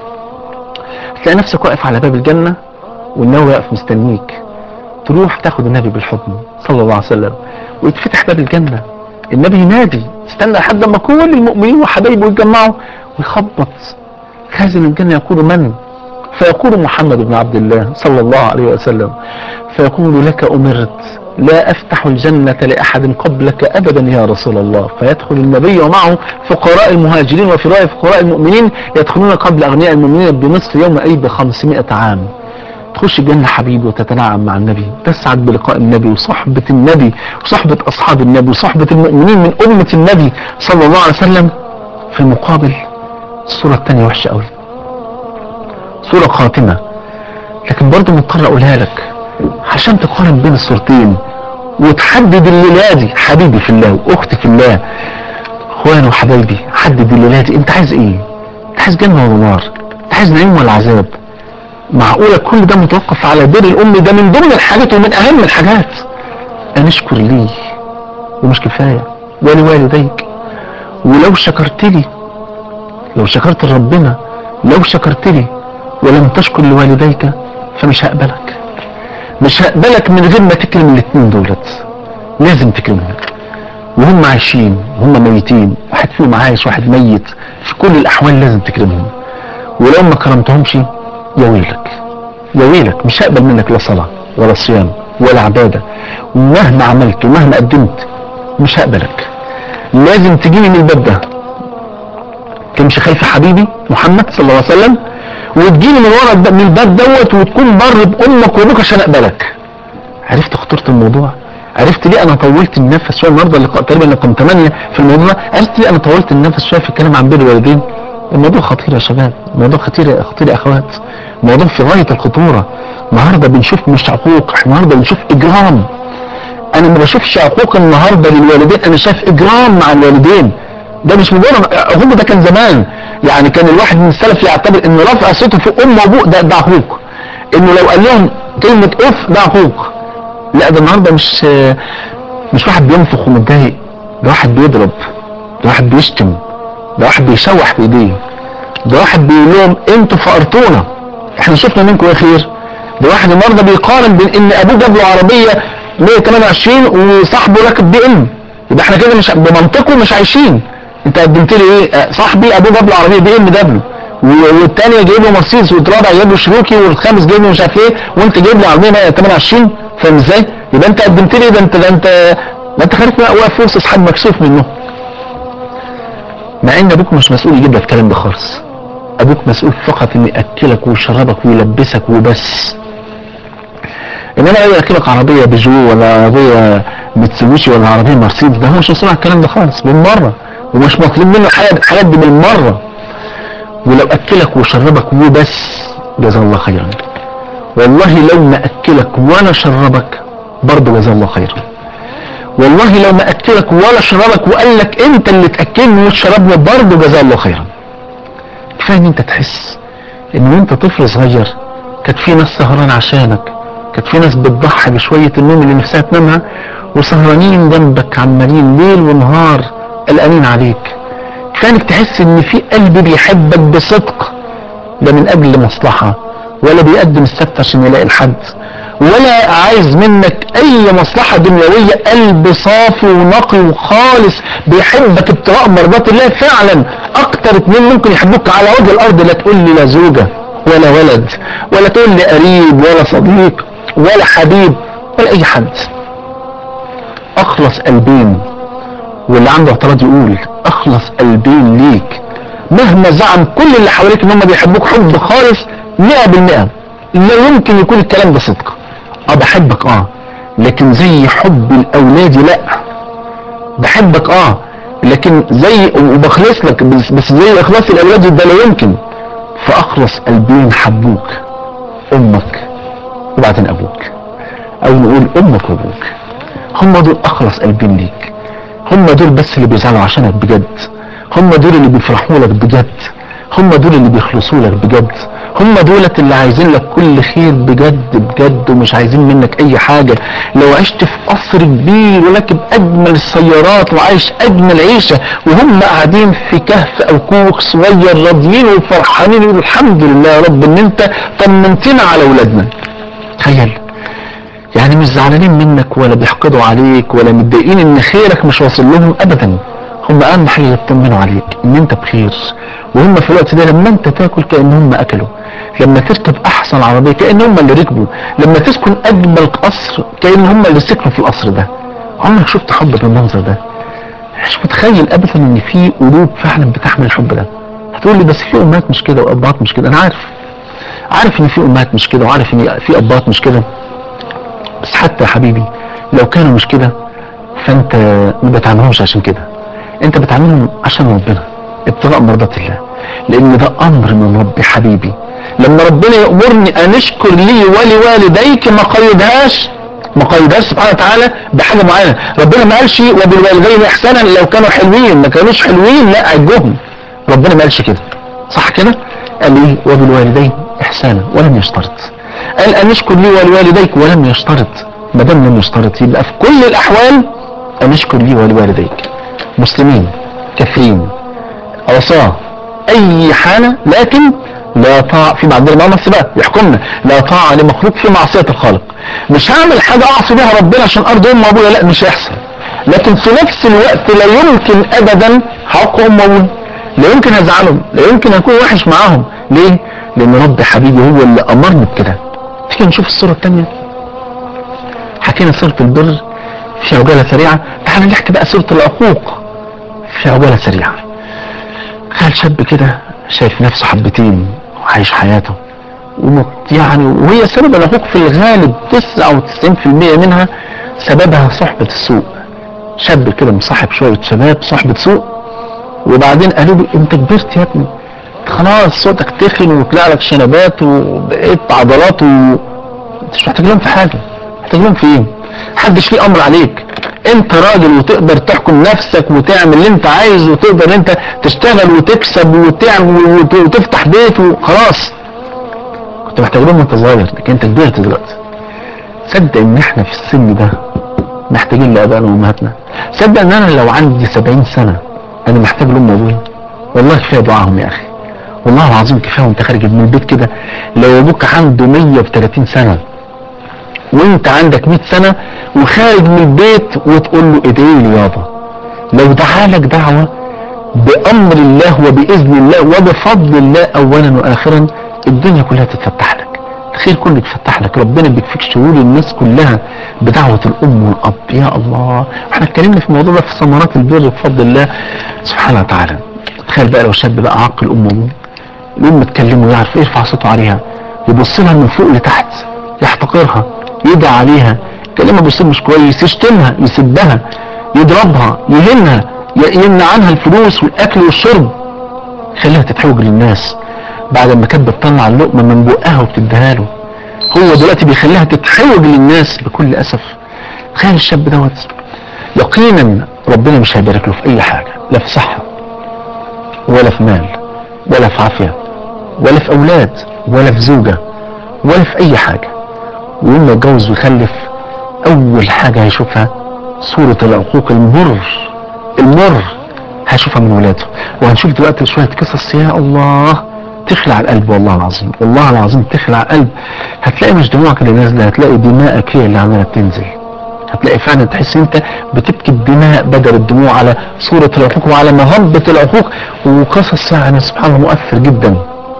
هتلاقي نفسك واقف على باب الجنة والنبي واقف مستنيك تروح تاخد النبي بالحضن صلى الله عليه وسلم ويتفتح باب الجنة النبي ينادي استنى لحد ما كل المؤمنين وحبايبه يتجمعوا ويخبط خازن الجنة يقول من فيقول محمد بن عبد الله صلى الله عليه وسلم فيقول لك أمرت لا أفتح الجنة لأحد قبلك أبدا يا رسول الله فيدخل النبي ومعه فقراء المهاجرين وفي رأي فقراء المؤمنين يدخلون قبل أغنياء المؤمنين بنصف يوم أي بخمسمائة عام تخش الجنة حبيبي وتتنعم مع النبي تسعد بلقاء النبي وصحبة النبي وصحبة أصحاب النبي وصحبة المؤمنين من أمة النبي صلى الله عليه وسلم في المقابل الصورة الثانية وحشة قوي صورة خاتمة لكن برضه مضطر أقولها لك عشان تقارن بين الصورتين وتحدد الليلة دي حبيبي في الله واختي في الله اخواني وحبايبي حدد الليلة دي انت عايز ايه انت عايز جنة ولا نار انت عايز نعيم ولا عذاب معقولة كل ده متوقف على بر الام ده من ضمن الحاجات ومن اهم الحاجات ان اشكر لي ومش كفاية ولوالديك ولو شكرت لي لو شكرت لربنا لو شكرت لي ولم تشكر لوالديك فمش هقبلك مش هقبلك من غير ما تكرم الاثنين دولت لازم تكرمهم وهم عايشين وهم ميتين واحد فيهم عايش واحد ميت في كل الاحوال لازم تكرمهم ولو ما كرمتهمش يا ويلك يا ويلك مش هقبل منك لا صلاة ولا صيام ولا عبادة ومهما عملت ومهما قدمت مش هقبلك لازم تجيني من الباب ده تمشي خلف حبيبي محمد صلى الله عليه وسلم وتجيني من ورا الب- من الباب دوت وتكون بر بامك وابوك عشان اقبلك عرفت خطوره الموضوع عرفت ليه انا طولت النفس شويه النهارده اللقاء تقريبا رقم 8 في الموضوع ده عرفت ليه انا طولت النفس شويه في الكلام عن بر الوالدين الموضوع خطير يا شباب الموضوع خطير يا خطير يا اخوات الموضوع في غايه الخطوره النهارده بنشوف مش عقوق احنا النهارده بنشوف اجرام انا ما بشوفش عقوق النهارده للوالدين انا شايف اجرام مع الوالدين ده مش مجرد هم ده كان زمان يعني كان الواحد من السلف يعتبر ان رفع صوته في ام وابوه ده ده عقوق انه لو قال لهم كلمه اف ده عقوق لا ده النهارده مش مش واحد بينفخ ومتضايق ده واحد بيضرب ده واحد بيشتم ده واحد بيشوح بايديه ده واحد بيقول لهم انتوا فقرتونا احنا شفنا منكم ايه خير ده واحد النهارده بيقارن بين ان ابوه جاب له عربيه 128 وصاحبه راكب بي ام يبقى احنا كده مش بمنطقه مش عايشين انت قدمت لي ايه اه، صاحبي ابوه جاب له عربيه بي ام دبليو و- والتاني جايب له مرسيدس والرابع جايب له شروكي والخامس جايب له مش عارف ايه وانت جايب لي عربيه 128 فاهم ازاي؟ يبقى انت قدمت لي ده انت ده انت ما انت خارج واقف في وسط اصحاب مكسوف منه مع ان ابوك مش مسؤول يجيب لك الكلام ده خالص ابوك مسؤول فقط انه ياكلك ويشربك ويلبسك وبس انما لو يركبك عربيه بيجو ولا عربيه متسويشي ولا عربيه مرسيدس ده هو مش مسؤول عن الكلام ده خالص بالمره ومش مطلوب منه الحاجات الحاجات دي بالمره ولو اكلك وشربك وبس جزاه الله خيرا والله لو ما اكلك ولا شربك برضه جزاه الله خيرا والله لو ما اكلك ولا شربك وقال لك انت اللي تاكلني وتشربني برضه جزاه الله خيرا كفايه ان انت تحس ان وانت طفل صغير كانت في ناس سهران عشانك كانت في ناس بتضحي بشويه النوم اللي نفسها تنامها وسهرانين جنبك عمالين ليل ونهار قلقانين عليك كفايه انك تحس ان في قلب بيحبك بصدق لا من اجل مصلحه ولا بيقدم السبت عشان يلاقي الحد ولا عايز منك اي مصلحة دنيوية قلب صافي ونقي وخالص بيحبك ابتغاء مرضات الله فعلا اكتر اتنين ممكن يحبوك على وجه الارض لا تقول لي لا زوجة ولا ولد ولا تقول لي قريب ولا صديق ولا حبيب ولا اي حد اخلص قلبين واللي عنده اعتراض يقول اخلص قلبين ليك مهما زعم كل اللي حواليك ان هم بيحبوك حب خالص 100% لا يمكن يكون الكلام ده صدق اه بحبك اه لكن زي حب الاولاد لا بحبك اه لكن زي وبخلص لك بس, بس زي اخلاص الاولاد ده لا يمكن فاخلص قلبين حبوك امك وبعدين ابوك او نقول امك وابوك هم دول اخلص قلبين ليك هم دول بس اللي بيزعلوا عشانك بجد هم دول اللي بيفرحوا لك بجد هم دول اللي بيخلصوا لك بجد هم دولت اللي عايزين لك كل خير بجد بجد ومش عايزين منك اي حاجة لو عشت في قصر كبير وراكب اجمل السيارات وعايش اجمل عيشة وهم قاعدين في كهف او كوخ صغير راضيين وفرحانين يقولوا الحمد لله يا رب ان انت طمنتنا على اولادنا تخيل يعني مش زعلانين منك ولا بيحقدوا عليك ولا متضايقين ان خيرك مش واصل لهم ابدا هم اهم حاجه يطمنوا عليك ان انت بخير وهم في الوقت ده لما انت تاكل كان هم اكلوا لما تركب احسن عربيه كان هم اللي ركبوا لما تسكن اجمل قصر كان هم اللي سكنوا في القصر ده عمرك شفت حب بالمنظر ده مش متخيل ابدا ان في قلوب فعلا بتحمل الحب ده هتقول لي بس في امهات مش كده وابهات مش كده انا عارف عارف ان في امهات مش كده وعارف ان في ابهات مش كده بس حتى يا حبيبي لو كانوا مش كده فانت ما بتعملهمش عشان كده انت بتعملهم عشان ربنا ابتغاء مرضات الله لان ده امر من ربي حبيبي لما ربنا يأمرني ان اشكر لي ولوالديك ما قيدهاش ما قيدهاش سبحانه وتعالى بحاجه معينه ربنا ما قالش وبالوالدين احسانا لو كانوا حلوين ما كانوش حلوين لا عجهم ربنا ما قالش كده صح كده قال ايه وبالوالدين احسانا ولم يشترط قال ان اشكر لي ولوالديك ولم يشترط ما دام لم يشترط يبقى في كل الاحوال ان اشكر لي ولوالديك مسلمين كافرين عصاة اي حالة لكن لا طاعة في بعض الامام بقى يحكمنا لا طاعة لمخلوق في معصية الخالق مش هعمل حاجة اعصي بها ربنا عشان ارض ام وابويا لا مش هيحصل لكن في نفس الوقت لا يمكن ابدا حق ام وابويا لا يمكن ازعلهم لا يمكن اكون وحش معاهم ليه لان رب حبيبي هو اللي امرني بكده تيجي نشوف الصورة الثانية حكينا سورة البر في عجالة سريعة تعال نحكي بقى سورة العقوق في عجالة سريعة تخيل شاب كده شايف نفسه حبتين وعايش حياته ومت يعني وهي سبب العقوق في الغالب 99% منها سببها صحبة السوء شاب كده مصاحب شوية شباب صحبة سوء وبعدين قالوا له انت كبرت يا ابني خلاص صوتك تخن وطلع لك شنبات وبقيت عضلات و مش محتاج لهم في حاجه محتاج لهم في ايه محدش ليه امر عليك انت راجل وتقدر تحكم نفسك وتعمل اللي انت عايزه وتقدر انت تشتغل وتكسب وتعمل وت- وتفتح بيت وخلاص كنت محتاج لهم وانت صغير لكن انت كبرت دلوقتي صدق ان احنا في السن ده محتاجين لابائنا وامهاتنا صدق ان انا لو عندي 70 سنه انا محتاج لهم وابويا والله كفايه دعاهم يا اخي والله العظيم كفايه وانت خارج من البيت كده لو ابوك عنده 130 سنه وانت عندك 100 سنه وخارج من البيت وتقول له ادعي لي يابا لو دعالك دعوه بامر الله وباذن الله وبفضل الله اولا واخرا الدنيا كلها تتفتح لك الخير كله يتفتح لك ربنا بيكفيك شرور الناس كلها بدعوة الأم والأب يا الله احنا اتكلمنا في الموضوع ده في ثمرات البر بفضل الله سبحانه وتعالى تخيل بقى لو شاب بقى عاقل أم وأبوه الأم تكلمه يعرف يرفع صوته عليها يبص لها من فوق لتحت يحتقرها يدعي عليها كلمها بأسلوب مش كويس يشتمها يسبها يضربها يهنها ي- يمنع عنها الفلوس والأكل والشرب يخليها تتحوج للناس بعد ما كانت بتطلع اللقمة من بقها وبتديها له هو دلوقتي بيخليها تتحوج للناس بكل أسف تخيل الشاب دوت يقينا ربنا مش هيبارك له في أي حاجة لا في صحة ولا في مال ولا في عافية ولا في أولاد ولا في زوجة ولا في أي حاجة ويوم ما يتجوز ويخلف أول حاجة هيشوفها صورة العقوق المر المر هشوفها من ولاده وهنشوف دلوقتي شوية قصص يا الله تخلع القلب والله العظيم والله العظيم تخلع القلب هتلاقي مش دموعك اللي نازلة هتلاقي دماءك هي اللي عمالة تنزل هتلاقي فعلا تحس انت بتبكي الدماء بدل الدموع على صورة العقوق وعلى مهبة العقوق وقصص يعني سبحان الله مؤثر جدا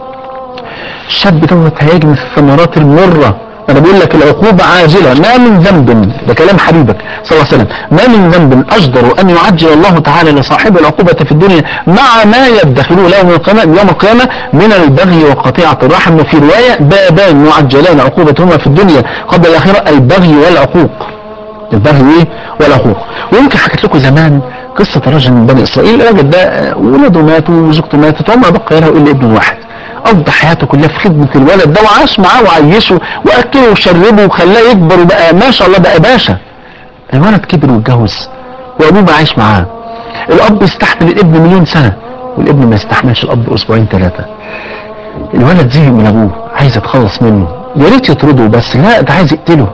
الشاب دوت هيجني الثمرات المرة انا بقول لك العقوبة عاجلة ما من ذنب ده كلام حبيبك صلى الله عليه وسلم ما من ذنب اجدر ان يعجل الله تعالى لصاحب العقوبة في الدنيا مع ما يدخره له من القيامة يوم القيامة من البغي وقطيعة الرحم وفي رواية بابان معجلان عقوبتهما في الدنيا قبل الاخرة البغي والعقوق البر ايه والاخوه ويمكن حكيت لكم زمان قصه رجل من بني اسرائيل الراجل ده آه، ولاده ماتوا وزوجته ماتت وما بقى له الا ابن واحد قضى حياته كلها في خدمه الولد ده وعاش معاه وعيشه واكله وشربه وخلاه يكبر وبقى ما شاء الله بقى باشا الولد كبر واتجوز وابوه بقى عايش معاه الاب يستحمل الابن مليون سنه والابن ما يستحملش الاب اسبوعين ثلاثه الولد زهق من ابوه عايز يتخلص منه يا ريت يطرده بس لا ده عايز يقتله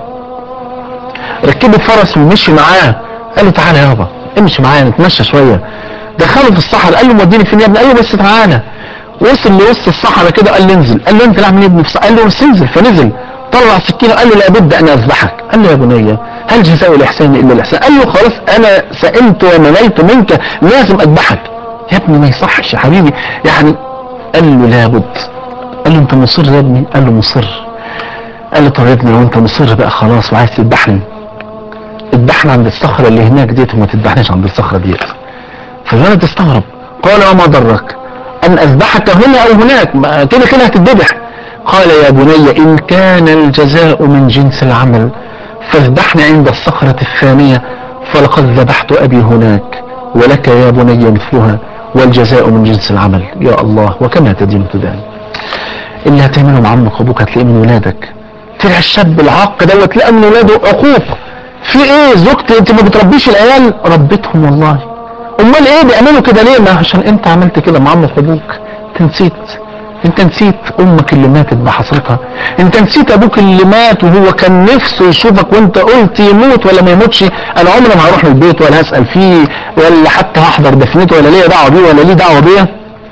ركبه فرس ومشي معاه قال له تعالى يابا امشي معايا نتمشى شويه دخله في الصحراء قال له موديني فين يا ابني قال له بس تعالى وصل لوسط الصحراء كده قال له انزل قال له انت لا عامل ابني في الصحراء قال له بس انزل فنزل طلع سكينه قال له لابد ان اذبحك قال له يا بني هل جزاء الاحسان الا الاحسان قال له خلاص انا سئمت ومللت منك لازم اذبحك يا ابني ما يصحش يا حبيبي يعني قال له لابد قال له انت مصر يا ابني قال له مصر قال له طب يا ابني لو انت مصر بقى خلاص وعايز تذبحني اذبحنا عند الصخره اللي هناك ديت وما تذبحنيش عند الصخره ديت فالولد استغرب قال وما ضرك ان اذبحك هنا او هناك ما كده كده هتذبح قال يا بني ان كان الجزاء من جنس العمل فاذبحني عند الصخرة الثانية فلقد ذبحت ابي هناك ولك يا بني مثلها والجزاء من جنس العمل يا الله وكما تدين تدان اللي هتعمله مع عمك وابوك هتلاقيه من ولادك طلع الشاب العاق دوت لقى من ولاده عقوق في ايه زوجتي انت ما بتربيش العيال ربيتهم والله امال ايه بيعملوا كده ليه ما عشان انت عملت كده مع عمك وابوك انت نسيت انت نسيت امك اللي ماتت بحسرتها انت نسيت ابوك اللي مات وهو كان نفسه يشوفك وانت قلت يموت ولا ما يموتش انا عمري ما هروح البيت ولا هسال فيه ولا حتى هحضر دفنته ولا ليا دعوه بيه ولا ليه دعوه بيا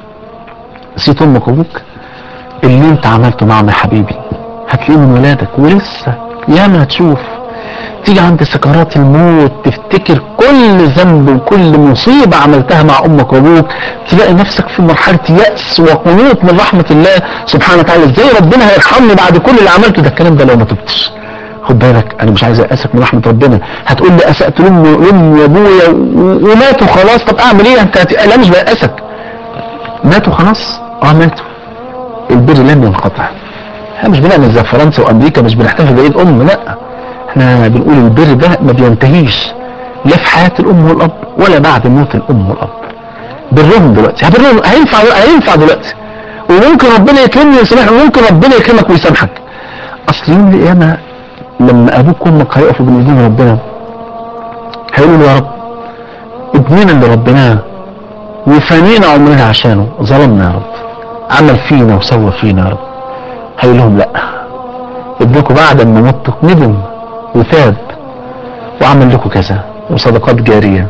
نسيت امك وابوك اللي انت عملته معهم يا حبيبي هتلاقيه من ولادك ولسه ياما هتشوف تيجي عند سكرات الموت تفتكر كل ذنب وكل مصيبة عملتها مع أمك وأبوك تلاقي نفسك في مرحلة يأس وقنوط من رحمة الله سبحانه وتعالى ازاي ربنا هيرحمني بعد كل اللي عملته ده الكلام ده لو ما تبتش خد بالك انا مش عايز اسأك من رحمة ربنا هتقول لي اسأت لامي وامي وابويا و- وماتوا خلاص طب اعمل ايه انت هت- لا مش بأسك ماتوا خلاص اه ماتوا البر لن ينقطع احنا مش بنعمل زي فرنسا وامريكا مش بنحتفل بعيد ام لا احنا بنقول البر ده ما بينتهيش لا في حياة الام والاب ولا بعد موت الام والاب برهم دلوقتي هبرهم هينفع هينفع دلوقتي وممكن ربنا يكرمني ويسامحني وممكن ربنا يكرمك ويسامحك اصل يوم القيامه لما ابوك وامك هيقفوا بين ايدين ربنا هيقولوا له يا رب ابننا اللي ربناه وفانينا عمرنا عشانه ظلمنا يا رب عمل فينا وسوى فينا يا رب هيقول لهم لا ابنكم بعد ما متوا ندم وتاب وعمل لكم كذا وصدقات جارية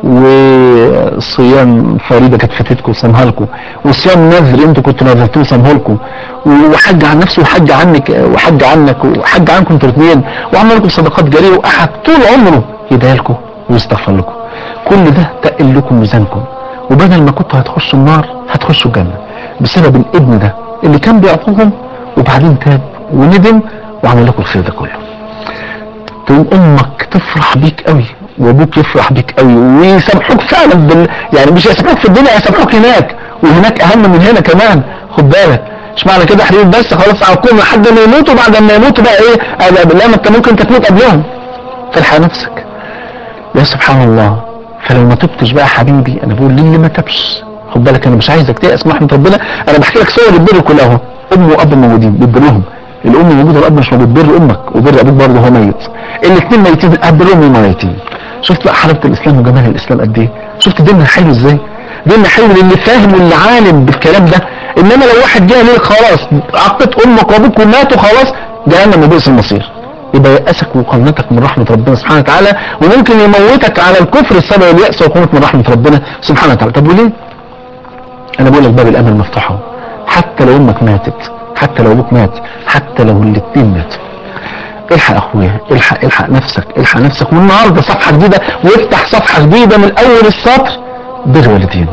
وصيام فريضة كانت فاتتكم وصامها لكم وصيام نذر انتوا كنتوا نذرتوه صامه لكم وحج عن نفسه وحج عنك وحج عنك وحج عنكم انتوا الاثنين وعمل لكم صدقات جارية وقعد طول عمره يدعي لكم ويستغفر لكم كل ده تقل لكم ميزانكم وبدل ما كنتوا هتخشوا النار هتخشوا الجنة بسبب الابن ده اللي كان بيعطوهم وبعدين تاب وندم وعمل لكم الخير ده كله تقوم امك تفرح بيك قوي وابوك يفرح بيك قوي ويسامحوك فعلا بال... يعني مش يسامحوك في الدنيا يسامحوك هناك وهناك اهم من هنا كمان خد بالك مش معنى كده حبيبي بس خلاص عقوم لحد ما يموتوا بعد ما يموتوا بقى ايه انا بالله ما انت ممكن انت تموت قبلهم تلحق نفسك يا سبحان الله فلو ما تبتش بقى حبيبي انا بقول للي ما تبش خد بالك انا مش عايزك تيأس من رحمه ربنا انا بحكي لك صور البر كلها اهو ام واب موجودين بتبرهم الام موجوده والاب مش موجود بر امك وبر ابوك برضه هو ميت الاثنين ميتين الاب برهم ميتين شفت بقى حلاوه الاسلام وجمال الاسلام قد ايه شفت ديننا حلو ازاي ديننا حلو للي فاهم واللي عالم بالكلام ده انما لو واحد جه ليه خلاص عقدت امك وابوك وماتوا خلاص جهنم وبئس المصير يبقى يأسك وقنطك من رحمة ربنا سبحانه وتعالى وممكن يموتك على الكفر السبب اليأس وقنط من رحمة ربنا سبحانه وتعالى طب وليه؟ أنا بقول لك باب الأمل مفتوح اهو. حتى لو أمك ماتت حتى لو أبوك مات حتى لو الاتنين ماتوا الحق اخويا الحق الحق نفسك الحق نفسك والنهارده صفحه جديده وافتح صفحه جديده من اول السطر بر والدين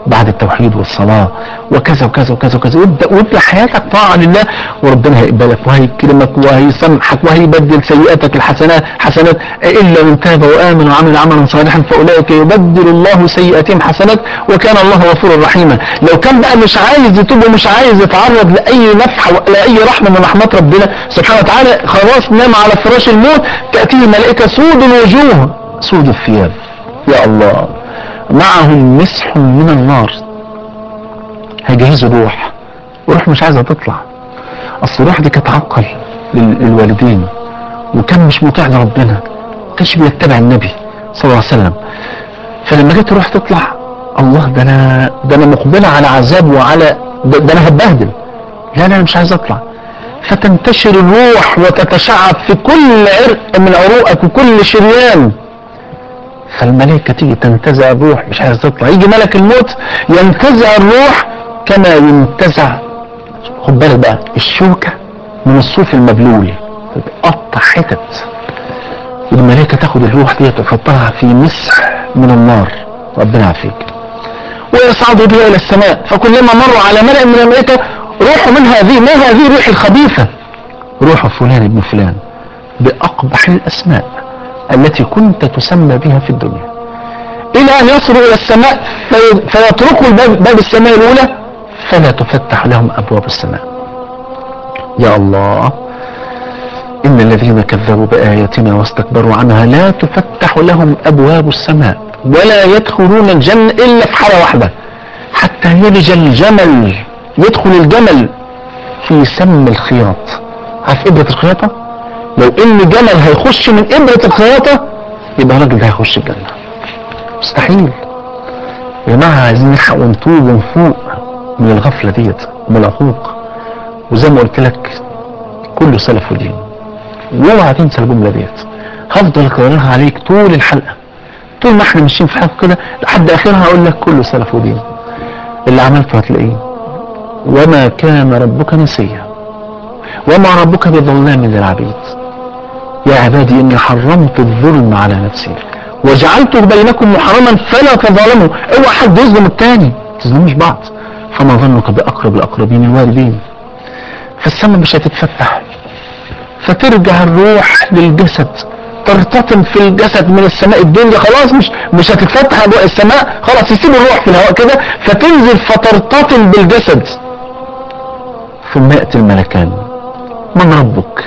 بعد التوحيد والصلاة وكذا وكذا وكذا وكذا وابدأ وابدأ حياتك طاعة لله وربنا هيقبلك وهيكرمك وهيسامحك وهيبدل سيئاتك الحسنات حسنات إلا من تاب وآمن وعمل عملا صالحا فأولئك يبدل الله سيئاتهم حسنات وكان الله غفورا رحيما لو كان بقى مش عايز يتوب ومش عايز يتعرض لأي نفحة ولا أي رحمة من رحمات ربنا سبحانه وتعالى خلاص نام على فراش الموت تأتيه الملائكة سود الوجوه سود الثياب يا الله معهم مسح من النار هيجهزوا روح وروح مش عايزة تطلع اصل الروح دي كانت عقل لل- للوالدين وكان مش مطيع لربنا ما كانش بيتبع النبي صلى الله عليه وسلم فلما جت الروح تطلع الله ده انا ده انا مقبلة على عذاب وعلى ده, ده انا هتبهدل لا لا انا مش عايز اطلع فتنتشر الروح وتتشعب في كل عرق من عروقك وكل شريان فالملائكة تيجي تنتزع الروح مش عايز تطلع يجي ملك الموت ينتزع الروح كما ينتزع خد بالك بقى الشوكة من الصوف المبلول تتقطع حتت والملائكة تاخد الروح دي تحطها في مسح من النار ربنا يعافيك ويصعدوا بها الى السماء فكلما مروا على ملأ من الملائكة روح من هذه ما هذه الروح الخبيثة روح فلان ابن فلان بأقبح الأسماء التي كنت تسمى بها في الدنيا إلى أن يصلوا إلى السماء في- فيتركوا الباب باب السماء الأولى فلا تفتح لهم أبواب السماء يا الله إن الذين كذبوا بآياتنا واستكبروا عنها لا تفتح لهم أبواب السماء ولا يدخلون الجنة إلا في حالة واحدة حتى يلج الجمل يدخل الجمل في سم الخياط عارف إبرة الخياطة لو إن جمل هيخش من إبرة الخياطة يبقى الراجل ده هيخش الجنة مستحيل يا جماعة عايزين نلحق ونتوب ونفوق من الغفلة ديت من العقوق وزي ما قلت لك كله سلف ودين واوعى تنسى الجملة ديت هفضل اكررها عليك طول الحلقة طول ما احنا ماشيين في حلقة كده لحد اخرها هقول لك كله سلف ودين اللي عملته هتلاقيه وما كان ربك نسيا وما ربك بظلام للعبيد يا عبادي اني حرمت الظلم على نفسي وجعلته بينكم محرما فلا تظالموا اوعى حد يظلم التاني ما تظلموش بعض فما ظنك باقرب الاقربين الوالدين فالسماء مش هتتفتح فترجع الروح للجسد ترتطم في الجسد من السماء الدنيا خلاص مش مش هتتفتح ابواب السماء خلاص يسيب الروح في الهواء كده فتنزل فترتطم بالجسد ثم ياتي الملكان من ربك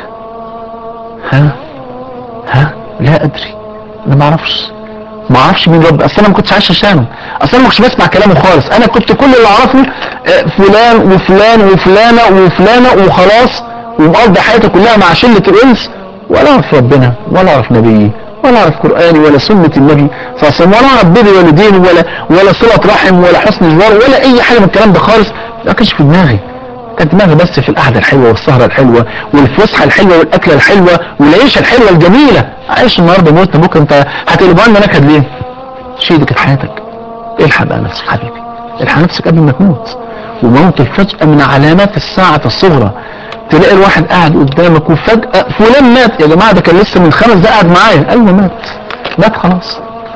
ها ها لا ادري انا ما اعرفش ما اعرفش مين رب اصل انا ما كنتش عايش عشانه اصل انا ما كنتش بسمع كلامه خالص انا كنت كل اللي اعرفه آه، فلان وفلان وفلانه وفلانه وخلاص ومقضي حياتي كلها مع شله الانس ولا اعرف ربنا ولا اعرف نبيي ولا اعرف قراني ولا سنه النبي صلى الله عليه وسلم ولا اعرف بر والدين ولا ولا صله رحم ولا حسن جوار ولا اي حاجه من الكلام ده خالص ما كانش في دماغي كان دماغي بس في القعده الحلوه والسهره الحلوه والفسحه الحلوه والاكله الحلوه والعيشه الحلوه الجميله عايش النهارده موت بكره انت هتقلبها لنا نكد ليه؟ شيء دي كانت حياتك الحق بقى نفسك حبيبي الحق نفسك قبل ما تموت وموت الفجأة من علامات الساعة الصغرى تلاقي الواحد قاعد قدامك وفجأة فلان مات يا جماعة ده كان لسه من خمس دقايق قاعد معايا ايوه مات مات خلاص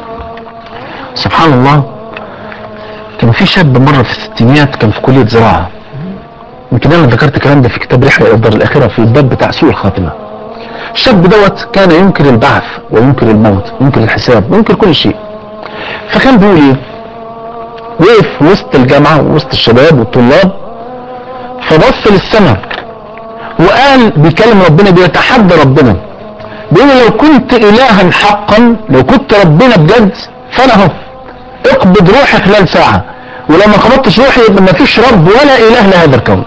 سبحان الله كان في شاب مرة في الستينيات كان في كلية زراعة يمكن انا ذكرت الكلام ده في كتاب رحلة الى الدار الاخرة في الباب بتاع سوء الخاتمة الشاب دوت كان ينكر البعث وينكر الموت ينكر الحساب وينكر كل شيء فكان بيقول ايه وقف وسط الجامعة وسط الشباب والطلاب فبص للسماء وقال بيكلم ربنا بيتحدى ربنا بيقول لو كنت الها حقا لو كنت ربنا بجد فانا اهو اقبض روحي خلال ساعة ولو ما قبضتش روحي يبقى ما فيش رب ولا اله لهذا الكون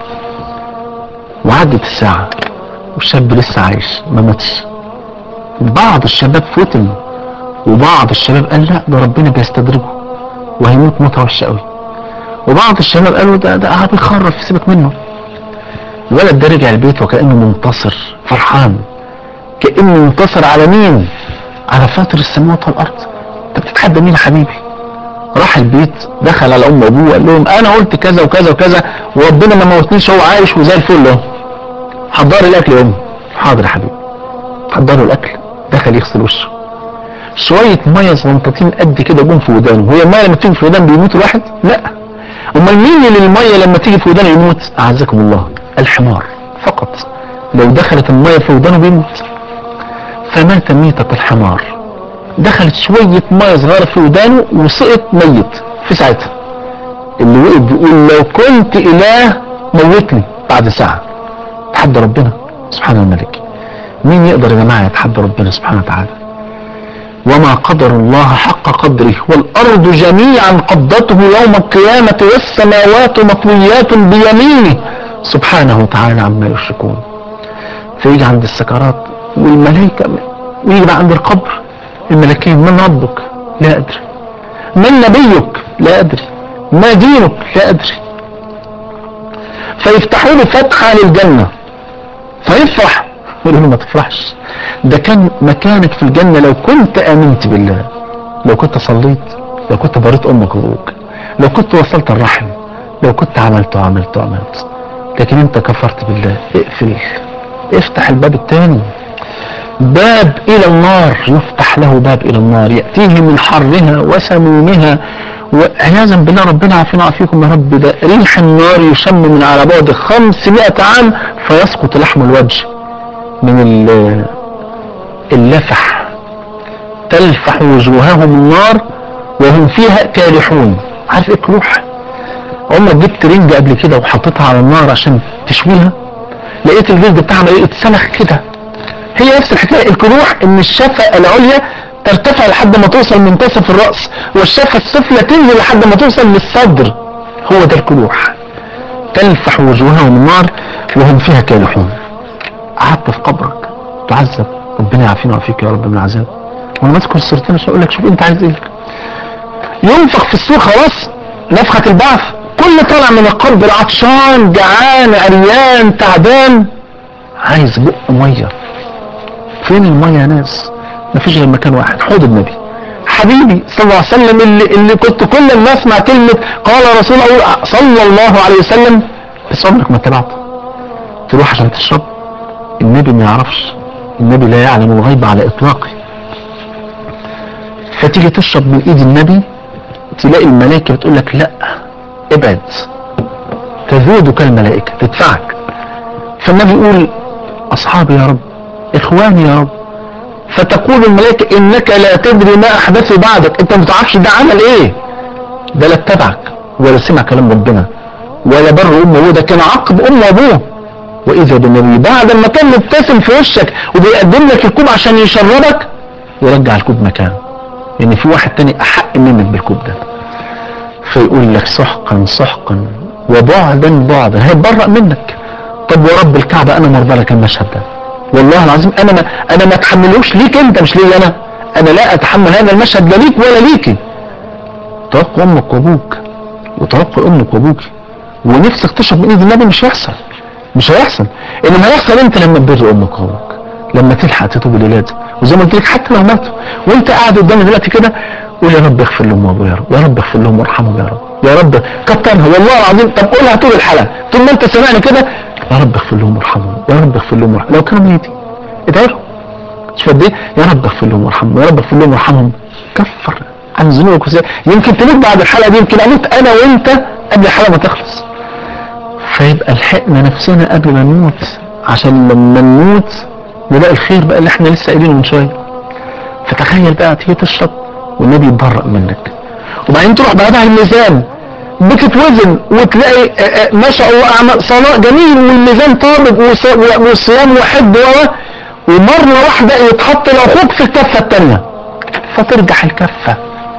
وعدت الساعة والشاب لسه عايش ما ماتش بعض الشباب فتن وبعض الشباب قال لا ده ربنا بيستدرجه وهيموت موتة وحشة قوي وبعض الشباب قالوا ده ده قاعد بيخرف سيبك منه الولد ده رجع البيت وكأنه منتصر فرحان كأنه منتصر على مين على فاطر السماوات والأرض انت بتتحدى مين يا حبيبي راح البيت دخل على ام وابوه قال لهم انا قلت كذا وكذا وكذا وربنا ما موتنيش هو عايش وزي الفل اهو حضري الاكل يا امي حاضر يا حبيبي حضروا الاكل دخل يغسل وشه شوية مية صغنطتين قد كده جم في ودانه هي المية لما بتيجي في ودان بيموت الواحد لا امال مين اللي الميه لما تيجي في ودانه يموت اعزكم الله الحمار فقط لو دخلت الميه في ودانه بيموت فمات ميتة الحمار دخلت شوية ميه صغيرة في ودانه وسقط ميت في ساعتها اللي وقف بيقول لو كنت اله موتني بعد ساعة تحدى ربنا سبحانه الملك مين يقدر يا جماعة يتحدى ربنا سبحانه وتعالى وما قدر الله حق قدره والأرض جميعا قبضته يوم القيامة والسماوات مطويات بيمينه سبحانه وتعالى عما يشركون فيجي عند السكرات والملائكة ويجي بقى عند القبر الملكين من ربك لا أدري من نبيك لا أدري ما دينك لا أدري فيفتحوا له فتحة للجنة فيفرح يقول له ما تفرحش ده كان مكانك في الجنة لو كنت آمنت بالله لو كنت صليت لو كنت بريت أمك وأبوك لو كنت وصلت الرحم لو كنت عملت وعملت وعملت لكن انت كفرت بالله اقفل افتح الباب الثاني باب الى النار يفتح له باب الى النار يأتيه من حرها وسمومها وعياذا بالله ربنا عافينا وعافيكم يا رب ده ريح النار يشم من على بعد 500 عام فيسقط لحم الوجه من ال- اللفح تلفح وجوههم النار وهم فيها كالحون عارف ايه كروح عمرك جبت رنجة قبل كده وحطيتها على النار عشان تشويها لقيت الجلد بتاعها ايه اتسلخ كده هي نفس الحكاية الكروح ان الشفة العليا ترتفع لحد ما توصل منتصف الرأس والشفة السفلى تنزل لحد ما توصل للصدر هو ده الكروح تلفح وجوههم النار وهم فيها كالحون قعدت في قبرك تعذب ربنا يعافينا ويعافيك يا رب من العذاب وانا ماسك الصورتين عشان اقول لك شوف انت عايز ايه ينفخ في الصور خلاص نفخة البعث كل طالع من القبر عطشان جعان عريان تعبان عايز بق ميه فين الميه يا ناس مفيش غير مكان واحد حوض النبي حبيبي صلى الله عليه وسلم اللي, اللي كنت كل ما اسمع كلمة قال رسول الله صلى الله عليه وسلم بس عمرك ما تبعت تروح عشان تشرب النبي ما يعرفش النبي لا يعلم الغيب على اطلاقه فتيجي تشرب من ايد النبي تلاقي الملائكة بتقول لك لا ابعد تذودك الملائكة تدفعك فالنبي يقول اصحابي يا رب اخواني يا رب فتقول الملائكة انك لا تدري ما احدثه بعدك انت ما تعرفش ده عمل ايه ده لا اتبعك ولا سمع كلام ربنا ولا بر امه وابوه ده كان عقب امه وابوه واذا بالنبي بعد ما كان مبتسم في وشك وبيقدم لك الكوب عشان يشربك يرجع الكوب مكانه لان في واحد تاني احق منك بالكوب ده فيقول لك سحقا سحقا وبعدا بعدا هيتبرأ منك طب ورب الكعبة انا مرضى لك المشهد ده والله العظيم انا ما انا ما اتحملوش ليك انت مش ليا انا انا لا اتحمل هذا المشهد لا ليك ولا ليكي توقع امك وابوك وتوقع امك وابوك ونفسك تشرب من ايد النبي مش هيحصل مش هيحصل انما هيحصل انت لما تبر امك وابوك لما تلحق تتوب للاد وزي ما قلت لك حتى لو ماتوا وانت قاعد قدامي دلوقتي كده قول يا رب اغفر لهم وابويا يا رب يا رب اغفر لهم وارحمهم يا رب يا رب كترها والله العظيم طب قولها طول الحلقه طول ما انت سامعني كده يا رب اغفر لهم وارحمهم يا رب اغفر لهم وارحمهم لو كانوا ميتين ادعي لهم شوف قد ايه يا رب اغفر لهم وارحمهم يا رب اغفر لهم وارحمهم كفر عن ذنوبك وسيئ. يمكن تموت بعد الحلقه دي يمكن اموت انا وانت قبل الحلقه ما تخلص فيبقى لحقنا نفسنا قبل ما نموت عشان لما نموت نلاقي الخير بقى اللي احنا لسه قايلينه من شويه فتخيل بقى تيجي تشرب والنبي يتبرأ منك وبعدين تروح بعدها الميزان بتتوزن وتلاقي آه، آه، ما شاء الله أعمال صلاة جميل والميزان طابق وص- والصيام وحد و ومرة واحدة يتحط العقوق في الكفة التانية فترجح الكفة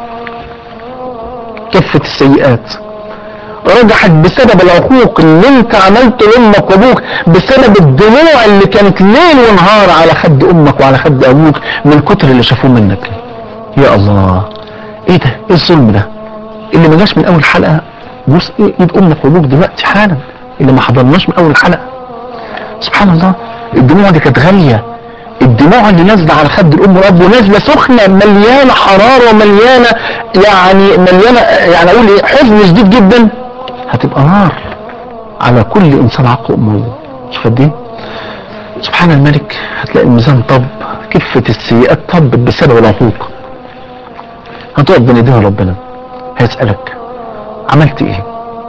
كفة السيئات رجحت بسبب العقوق اللي انت عملته لامك وابوك بسبب الدموع اللي كانت ليل ونهار على خد امك وعلى خد ابوك من كتر اللي شافوه منك يا الله ايه ده ايه الظلم ده اللي ما جاش من اول حلقه بص ايه ايد امك وابوك دلوقتي حالا اللي ما حضرناش من اول حلقه سبحان الله الدموع دي كانت غاليه الدموع اللي نازله على خد الام والاب ونازله سخنه مليانه حراره ومليانه يعني مليانه يعني اقول ايه حزن شديد جدا هتبقى نار على كل انسان عق امه وابوه شوف قد ايه سبحان الملك هتلاقي الميزان طب كفة السيئات طبت بسبب العقوق هتقف بين ايدين ربنا هيسألك عملت ايه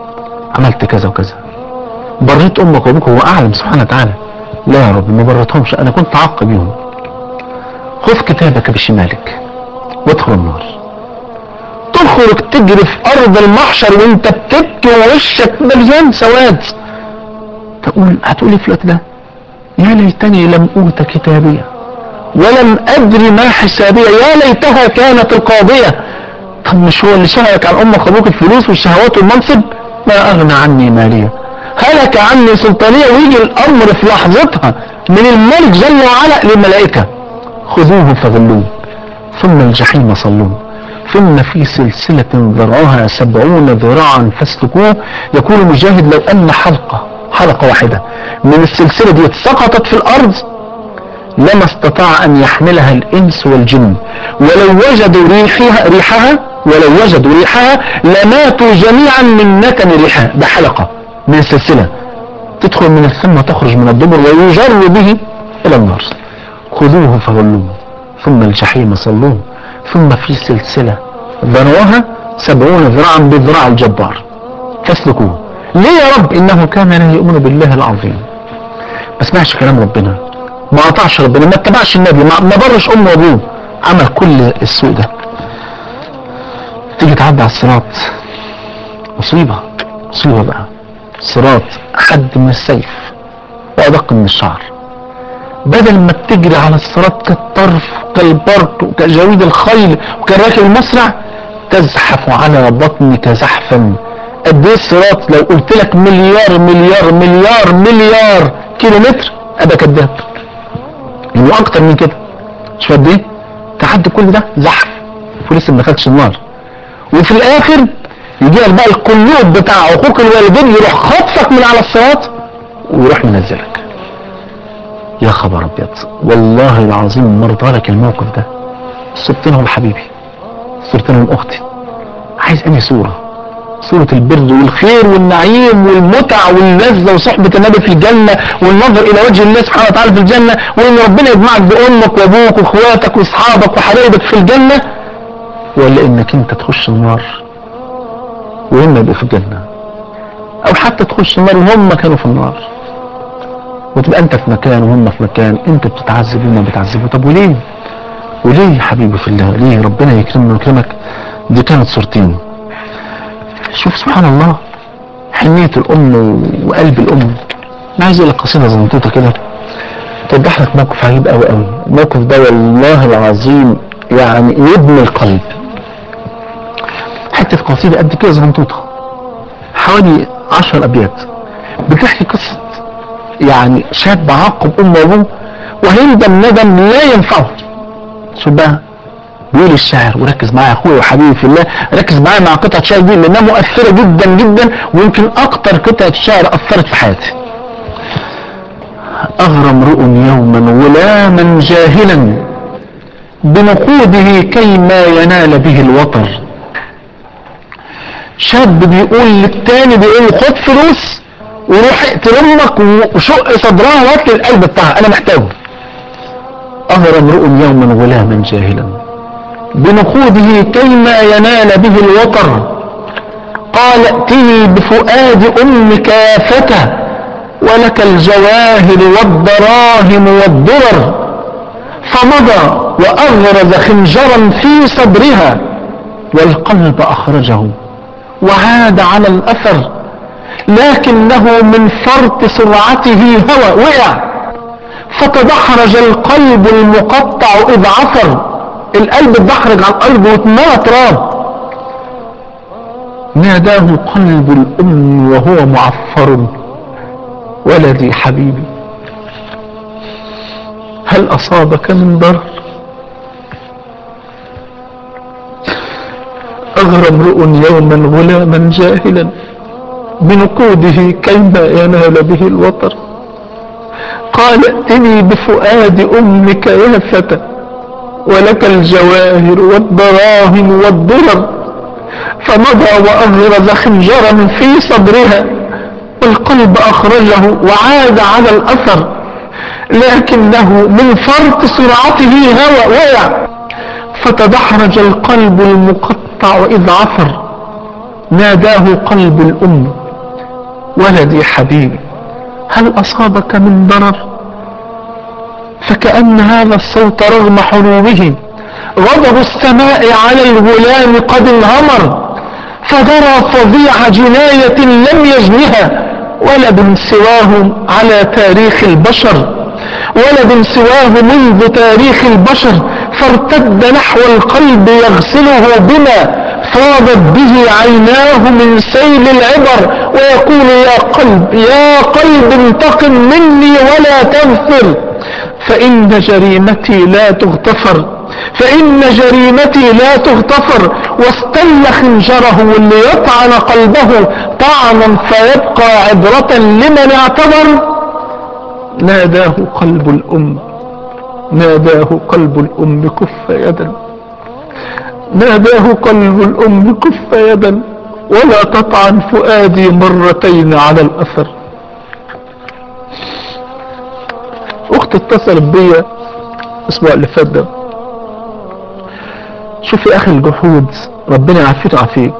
عملت كذا وكذا بريت امك وابوك هو اعلم سبحانه وتعالى لا يا رب ما بريتهمش انا كنت عاق بيهم خذ كتابك بشمالك وادخل النار تخرج تجري في ارض المحشر وانت بتبكي ووشك مليان سواد تقول هتقولي في الوقت ده يا ليتني لم اوت كتابيه ولم ادري ما حسابيه يا ليتها كانت القاضيه طب مش هو اللي شهدك عن امك وابوك الفلوس والشهوات والمنصب ما اغنى عني ماليه هلك عني سلطانيه ويجي الامر في لحظتها من الملك جل وعلا للملائكه خذوه فغلوه ثم الجحيم صلوه ثم في سلسلة ذرعها سبعون ذراعا فاسلكوه يقول مجاهد لو أن حلقة حلقة واحدة من السلسلة دي سقطت في الأرض لما استطاع أن يحملها الإنس والجن ولو وجدوا ريحها, ريحها ولو وجدوا ريحها لماتوا جميعا من نتن ريحها ده حلقة من السلسلة تدخل من الثم وتخرج من الدبر ويجر به إلى النار خذوه فغلوه ثم الجحيم صلوه ثم في سلسلة ذروها سبعون ذراعا بذراع الجبار فاسلكوه ليه يا رب إنه كان لا يؤمن بالله العظيم ما سمعش كلام ربنا ما قطعش ربنا ما اتبعش النبي ما, ما برش امه وابوه عمل كل السوء ده تيجي تعدي على الصراط مصيبة مصيبة بقى صراط حد من السيف وأدق من الشعر بدل ما بتجري على الصراط كالطرف كالبرق وكجويد الخيل وكالراكب المسرع تزحف على بطنك زحفا قد ايه الصراط لو قلت لك مليار مليار مليار مليار كيلو متر ابقى كذاب انه اكتر من كده مش قد ايه تعدي كل ده زحف ولسه ما دخلتش النار وفي الاخر يجي لك بقى القلوب بتاع عقوق الوالدين يروح خطفك من على الصراط ويروح منزلك يا خبر ابيض والله العظيم مرضى لك الموقف ده صورتين حبيبي صورتين اختي عايز انهي صوره صورة البر والخير والنعيم والمتع واللذة وصحبة النبي في الجنة والنظر إلى وجه الله سبحانه وتعالى في الجنة وإن ربنا يجمعك بأمك وأبوك وإخواتك وأصحابك وحبايبك في الجنة ولا إنك أنت تخش النار وهم يبقوا في الجنة أو حتى تخش النار وهم كانوا في النار وتبقى أنت في مكان وهم في مكان أنت بتتعذب وهم بيتعذبوا طب وليه؟ وليه يا حبيبي في الله؟ ليه ربنا يكرمنا ويكرمك؟ دي كانت صورتين شوف سبحان الله حنية الأم وقلب الأم أنا عايز أقول لك قصيدة زنطوطة كده توضح لك موقف عجيب قوي قوي الموقف ده والله العظيم يعني يبني القلب حتة قصيدة قد كده زنطوطة حوالي عشر أبيات بتحكي قصة يعني شاب عاقب أمه وأبوه وهيندم ندم لا ينفعه شوف بقى بيقول الشاعر وركز معايا يا اخويا وحبيبي في الله ركز معايا مع قطعه شعر دي لانها مؤثره جدا جدا ويمكن اكتر قطعه شعر اثرت في حياتي اغرى امرؤ يوما غلاما جاهلا بنقوده كيما ينال به الوطر شاب بيقول للتاني بيقول له خد فلوس وروح اقتل امك وشق صدرها وهات لي القلب بتاعها انا محتاجه اغرى امرؤ يوما غلاما جاهلا بنقوده كيما ينال به الوطر قال ائتني بفؤاد امك يا فتى ولك الجواهر والدراهم والدرر فمضى واغرز خنجرا في صدرها والقلب اخرجه وعاد على الاثر لكنه من فرط سرعته هوى وقع فتدحرج القلب المقطع اذ عثر القلب اتدحرج على الارض واتملى تراب ناداه قلب الام وهو معفر ولدي حبيبي هل اصابك من ضرر اغرى امرؤ يوما غلاما جاهلا بنقوده كيما ينال به الوطر قال ائتني بفؤاد امك يا فتى ولك الجواهر والدراهم والدرر فمضى وأغرز خنجرا في صدرها والقلب أخرجه وعاد على الأثر لكنه من فرط سرعته هوى وقع فتدحرج القلب المقطع إذ عثر ناداه قلب الأم ولدي حبيبي هل أصابك من ضرر فكأن هذا الصوت رغم حروبه غضب السماء على الغلام قد انهمر فدرى فظيع جناية لم يجنها ولد سواه على تاريخ البشر ولد سواه منذ تاريخ البشر فارتد نحو القلب يغسله بما فاضت به عيناه من سيل العبر ويقول يا قلب يا قلب انتقم مني ولا تغفر فإن جريمتي لا تغتفر فإن جريمتي لا تغتفر واستل خنجره ليطعن قلبه طعنا فيبقى عبرة لمن اعتبر ناداه قلب الأم ناداه قلب الأم كف يدا ناداه قلب الأم كف يدا ولا تطعن فؤادي مرتين على الأثر أختي اتصلت بيا الأسبوع اللي فات ده شوفي أخي الجحود ربنا يعافيك ويعافيك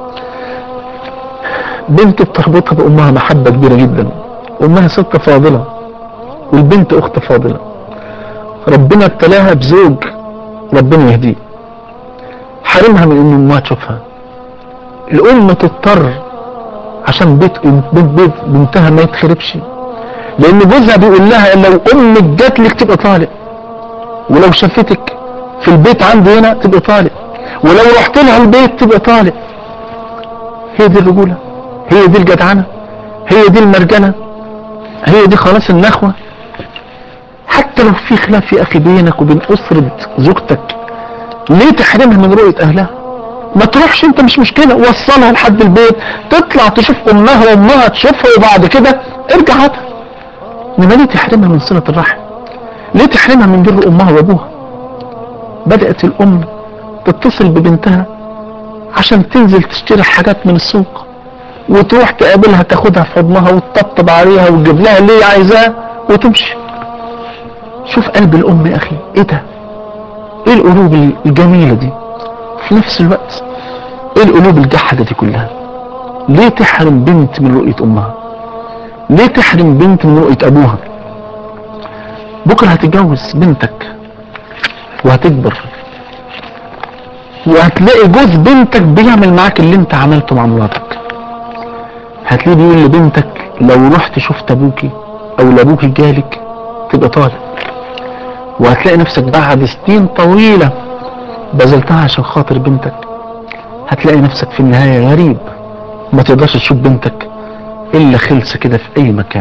بنت بتربطها بأمها محبة كبيرة جدا أمها ست فاضلة والبنت أخت فاضلة ربنا ابتلاها بزوج ربنا يهديه حرمها من ان امها تشوفها الام تضطر عشان بيت بيت بيت بنتها ما يتخربش لان جوزها بيقول لها لو امك جات لك تبقى طالق ولو شافتك في البيت عندي هنا تبقى طالق ولو رحت لها البيت تبقى طالق هي دي الرجوله هي دي الجدعنه هي دي المرجنه هي دي خلاص النخوه حتى لو في خلاف يا اخي بينك وبين اسره زوجتك ليه تحرمها من رؤية اهلها ما تروحش انت مش مشكلة وصلها لحد البيت تطلع تشوف امها وامها تشوفها وبعد كده ارجع هاتها انما ليه تحرمها من صلة الرحم ليه تحرمها من بر امها وابوها بدأت الام تتصل ببنتها عشان تنزل تشتري حاجات من السوق وتروح تقابلها تاخدها في حضنها وتطبطب عليها وتجيب لها اللي هي عايزاه وتمشي شوف قلب الام يا اخي ايه ده ايه القلوب الجميلة دي في نفس الوقت ايه القلوب الجحدة دي كلها ليه تحرم بنت من رؤية امها ليه تحرم بنت من رؤية ابوها بكرة هتتجوز بنتك وهتكبر وهتلاقي جوز بنتك بيعمل معاك اللي انت عملته مع مراتك هتلاقيه بيقول لبنتك لو رحت شفت ابوكي او لابوكي جالك تبقى طالق وهتلاقي نفسك بعد سنين طويلة بذلتها عشان خاطر بنتك هتلاقي نفسك في النهاية غريب ما تقدرش تشوف بنتك إلا خلصة كده في أي مكان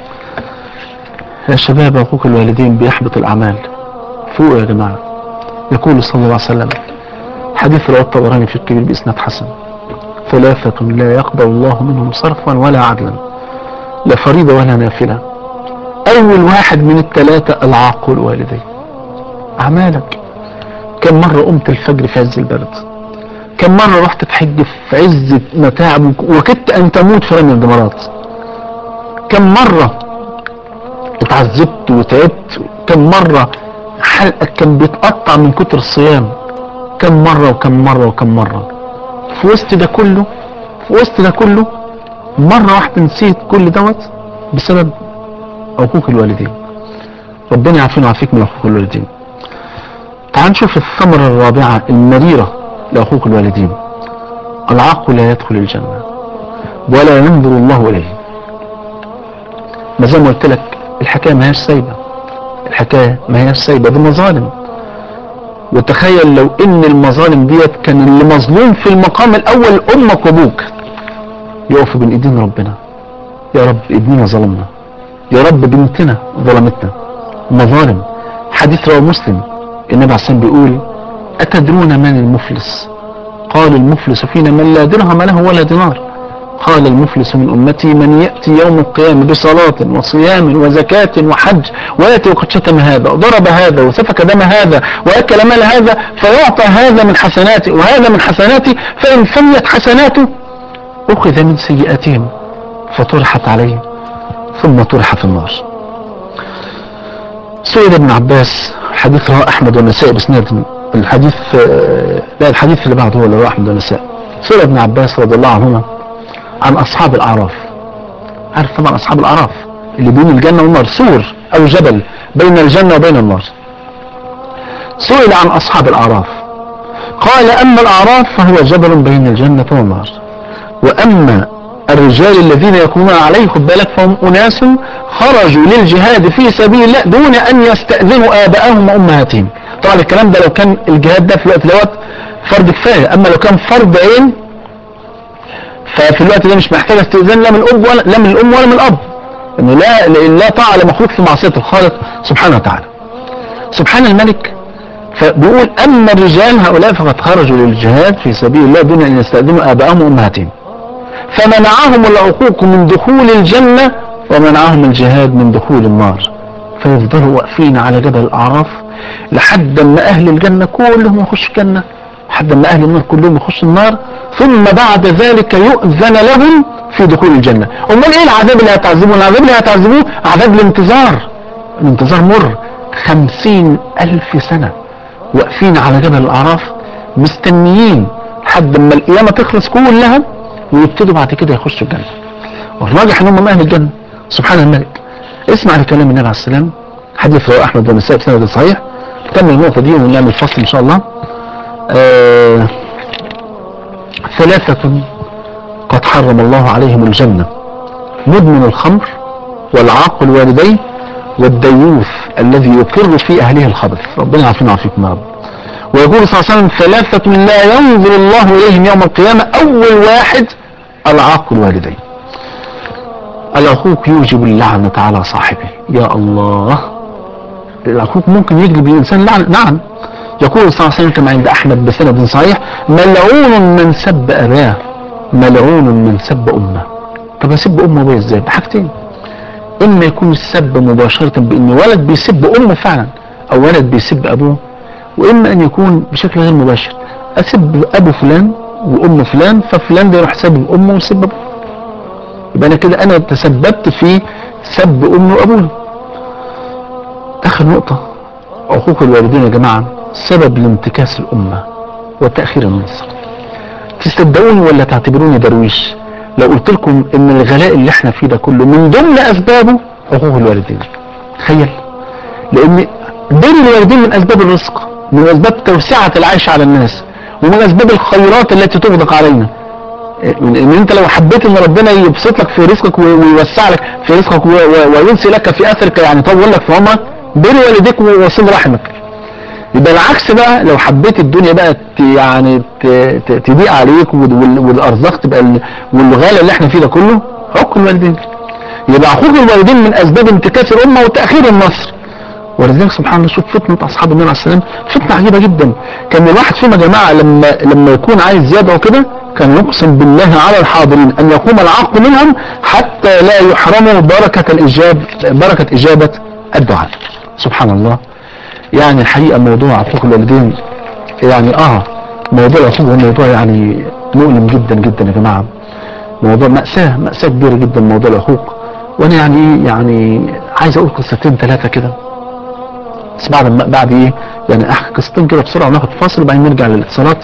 يا شباب حقوق الوالدين بيحبط الأعمال فوق يا جماعة يقول صلى الله عليه وسلم حديث رواه الطبراني في الكبير بإسناد حسن ثلاثة لا يقبل الله منهم صرفا ولا عدلا لا فريضة ولا نافلة اول واحد من الثلاثة العاق الوالدين اعمالك كم مرة قمت الفجر في عز البرد كم مرة رحت تحج في عز متاعب وكدت ان تموت في رمي الجمرات كم مرة اتعذبت وتعبت كم مرة حلقك كان بيتقطع من كتر الصيام كم مرة وكم مرة وكم مرة في وسط ده كله في وسط ده كله مرة واحدة نسيت كل دوت بسبب حقوق الوالدين ربنا يعافينا ويعافيك من حقوق الوالدين تعال نشوف الثمرة الرابعة المريرة لحقوق الوالدين العاق لا يدخل الجنة ولا ينظر الله إليه ما زي ما قلت لك الحكاية ما هيش سايبة الحكاية ما هيش سايبة دي مظالم وتخيل لو ان المظالم ديت كان اللي مظلوم في المقام الاول امك وابوك يقف بين ايدين ربنا يا رب ابننا ظلمنا يا رب بنتنا ظلمتنا مظالم حديث رواه مسلم النبي عليه الصلاه بيقول اتدرون من المفلس قال المفلس فينا من لا درهم له ولا دينار قال المفلس من أمتي من يأتي يوم القيامة بصلاة وصيام وزكاة وحج ويأتي وقد شتم هذا وضرب هذا وسفك دم هذا وأكل مال هذا فيعطى هذا من حسناته وهذا من حسناته فإن فنيت حسناته أخذ من سيئاتهم فطرحت عليه ثم طرح في النار سئل ابن عباس حديث رواه أحمد والنسائي بسناد الحديث لا الحديث اللي بعده هو اللي رواه أحمد والنسائي سئل ابن عباس رضي الله عنهما عن أصحاب الأعراف عارف طبعا اصحاب الاعراف اللي بين الجنه والنار سور او جبل بين الجنه وبين النار سئل عن اصحاب الاعراف قال اما الاعراف فهو جبل بين الجنه والنار واما الرجال الذين يكونون عليه خد بالك فهم اناس خرجوا للجهاد في سبيل الله دون ان يستاذنوا ابائهم وامهاتهم طبعا الكلام ده لو كان الجهاد ده في الوقت دوت فرض كفايه اما لو كان فرض عين ففي الوقت ده مش محتاج استئذان لا من الاب ولا لا من الام ولا من الاب انه لا لا طاعه لمخلوق في معصيه الخالق سبحانه وتعالى سبحان الملك فبيقول اما الرجال هؤلاء فقد خرجوا للجهاد في سبيل الله دون ان يستاذنوا ابائهم وامهاتهم فمنعهم العقوق من دخول الجنه ومنعهم الجهاد من دخول النار فيفضلوا واقفين على جبل الاعراف لحد ما اهل الجنه كلهم يخشوا الجنه لحد ما اهل النار كلهم يخشوا النار ثم بعد ذلك يؤذن لهم في دخول الجنه امال ايه العذاب اللي هتعذبوه العذاب اللي هتعذبوه عذاب الانتظار الانتظار مر خمسين الف سنه واقفين على جبل الاعراف مستنيين لحد ما القيامه تخلص كلها ويبتدوا بعد كده يخشوا الجنه والراجح ان هم من اهل الجنه سبحان الملك اسمع لكلام النبي عليه السلام حديث رواه احمد والنسائي بسند صحيح نكمل النقطه دي ونعمل فصل ان شاء الله آه ثلاثة قد حرم الله عليهم الجنة مدمن الخمر والعاق الوالدين والديوث الذي يقر في أهله الخبث ربنا يعافينا ويعافيكم يا رب ويقول صلى الله عليه وسلم ثلاثة لا ينظر الله إليهم يوم القيامة أول واحد العاق الوالدين العقوق يوجب اللعنة على صاحبه يا الله العقوق ممكن يجلب الإنسان لعنة نعم يقول صلى الله عليه وسلم كما عند أحمد بسند صحيح ملعون من سب أباه ملعون من سب أمه طب أسب أمه وأبويا إزاي بحاجتين إما يكون السب مباشرة بإن ولد بيسب أمه فعلا أو ولد بيسب أبوه وإما أن يكون بشكل غير مباشر أسب أبو فلان وأم فلان ففلان ده يروح سبب أمه ويسب أبوه يبقى أنا كده أنا تسببت في سب أمي وأبوي آخر نقطة عقوق الوالدين يا جماعة سبب لانتكاس الأمة وتأخير النصر تصدقوني ولا تعتبروني درويش لو قلت لكم ان الغلاء اللي احنا فيه ده كله من ضمن اسبابه عقوق الوالدين تخيل لان بر الوالدين من اسباب الرزق من اسباب توسعة العيش على الناس ومن اسباب الخيرات التي تغدق علينا ان انت لو حبيت ان ربنا يبسط لك في رزقك ويوسع لك في رزقك وينسي لك في اثرك يعني يطول لك في عمرك بر والديك وصل رحمك يبقى العكس بقى لو حبيت الدنيا بقى ت- يعني ت- ت- تضيق عليك وال- والارزاق تبقى ال- والغلا اللي احنا فيه ده كله عقوق الوالدين يبقى عقوق الوالدين من اسباب انتكاس الامه وتاخير النصر ولذلك سبحان الله شوف فتنه اصحاب النبي عليه السلام فتنه عجيبه جدا كان الواحد فيهم يا جماعه لما لما يكون عايز زياده وكده كان يقسم بالله على الحاضرين ان يقوم العاق منهم حتى لا يحرموا بركه الاجابه بركه اجابه الدعاء سبحان الله يعني الحقيقه موضوع عقوق الوالدين يعني اه موضوع العقوق هو موضوع يعني مؤلم جدا جدا يا جماعه موضوع مأساة مأساة كبيرة جدا موضوع العقوق وانا يعني ايه يعني عايز اقول قصتين ثلاثة كده بس بعد ما بعد ايه يعني احكي قصتين كده بسرعة وناخد فاصل وبعدين نرجع للاتصالات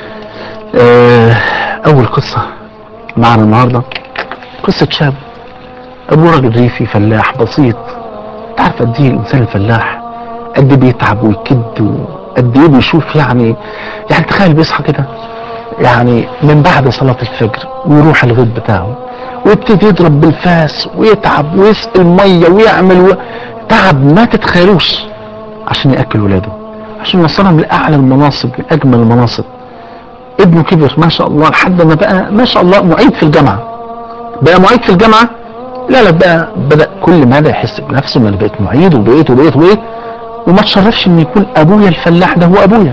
آه اول قصة معنا النهاردة قصة شاب ابوه راجل ريفي فلاح بسيط تعرف قد ايه الانسان الفلاح قد ايه بيتعب ويكد وقد ايه بيشوف يعني يعني تخيل بيصحى كده يعني من بعد صلاة الفجر ويروح الغيط بتاعه ويبتدي يضرب بالفاس ويتعب ويسقي المية ويعمل و... تعب ما تتخيلوش عشان يأكل ولاده عشان يوصلهم لأعلى المناصب لأجمل المناصب ابنه كبر ما شاء الله لحد ما بقى ما شاء الله معيد في الجامعة بقى معيد في الجامعة لا لا بقى بدأ كل مدى يحس بنفسه ان انا بقيت معيد وبقيت وبقيت وبقيت وما تشرفش ان يكون ابويا الفلاح ده هو ابويا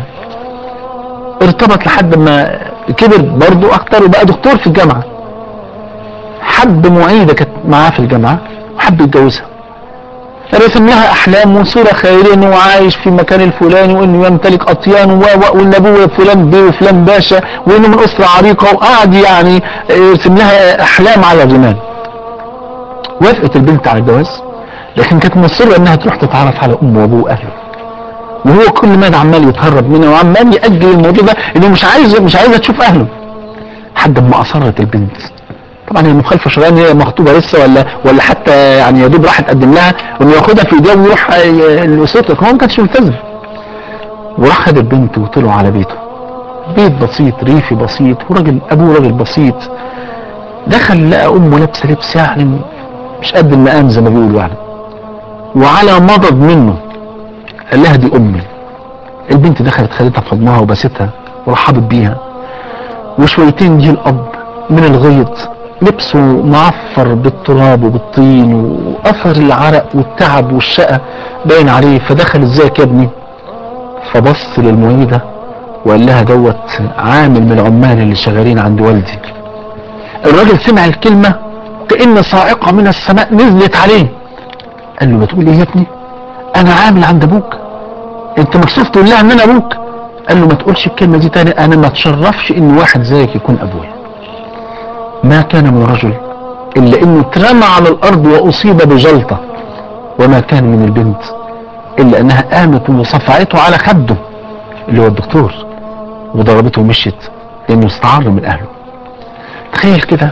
ارتبط لحد ما كبر برضه اكتر وبقى دكتور في الجامعة حب معيدة كانت معاه في الجامعة وحب يتجوزها رسم لها احلام وصورة خيالية انه عايش في المكان الفلاني وانه يمتلك اطيان و- و- وان ابوه فلان بيه وفلان باشا وانه من اسرة عريقة وقعد يعني يرسم لها احلام على الرمال وافقت البنت على الجواز لكن كانت مصرة انها تروح تتعرف على امه وابوه واهله وهو كل ما عمال يتهرب منها وعمال يأجل الموضوع ده انه مش عايز مش عايزة تشوف اهله لحد ما اصرت البنت طبعا هي مخالفه شرعيه ان هي مخطوبه لسه ولا ولا حتى يعني يا دوب راح تقدم لها وانه ياخدها في ايديه ويروح آه، لاسرته لكن هو ما كانش ملتزم وراح خد البنت وطلعوا على بيته بيت بسيط ريفي بسيط وراجل ابوه راجل بسيط دخل لقى امه لابسه لبس يعني مش قد المقام زي ما بيقولوا يعني وعلى مضض منه قال لها دي امي البنت دخلت خدتها في حضنها وبستها ورحبت بيها وشويتين جه الاب من الغيط لبسه معفر بالتراب وبالطين واثر العرق والتعب والشقة باين عليه فدخل ازيك يا ابني فبص للمعيدة وقال لها دوت عامل من العمال اللي شغالين عند والدي الراجل سمع الكلمة كأن صاعقة من السماء نزلت عليه قال له بتقول ايه يا ابني انا عامل عند ابوك انت مكسوف تقول لها ان انا ابوك قال له ما تقولش الكلمة دي تاني انا ما اتشرفش ان واحد زيك يكون ابويا ما كان من رجل الا انه اترمى على الارض واصيب بجلطة وما كان من البنت الا انها قامت وصفعته على خده اللي هو الدكتور وضربته ومشيت لانه استعر من اهله تخيل كده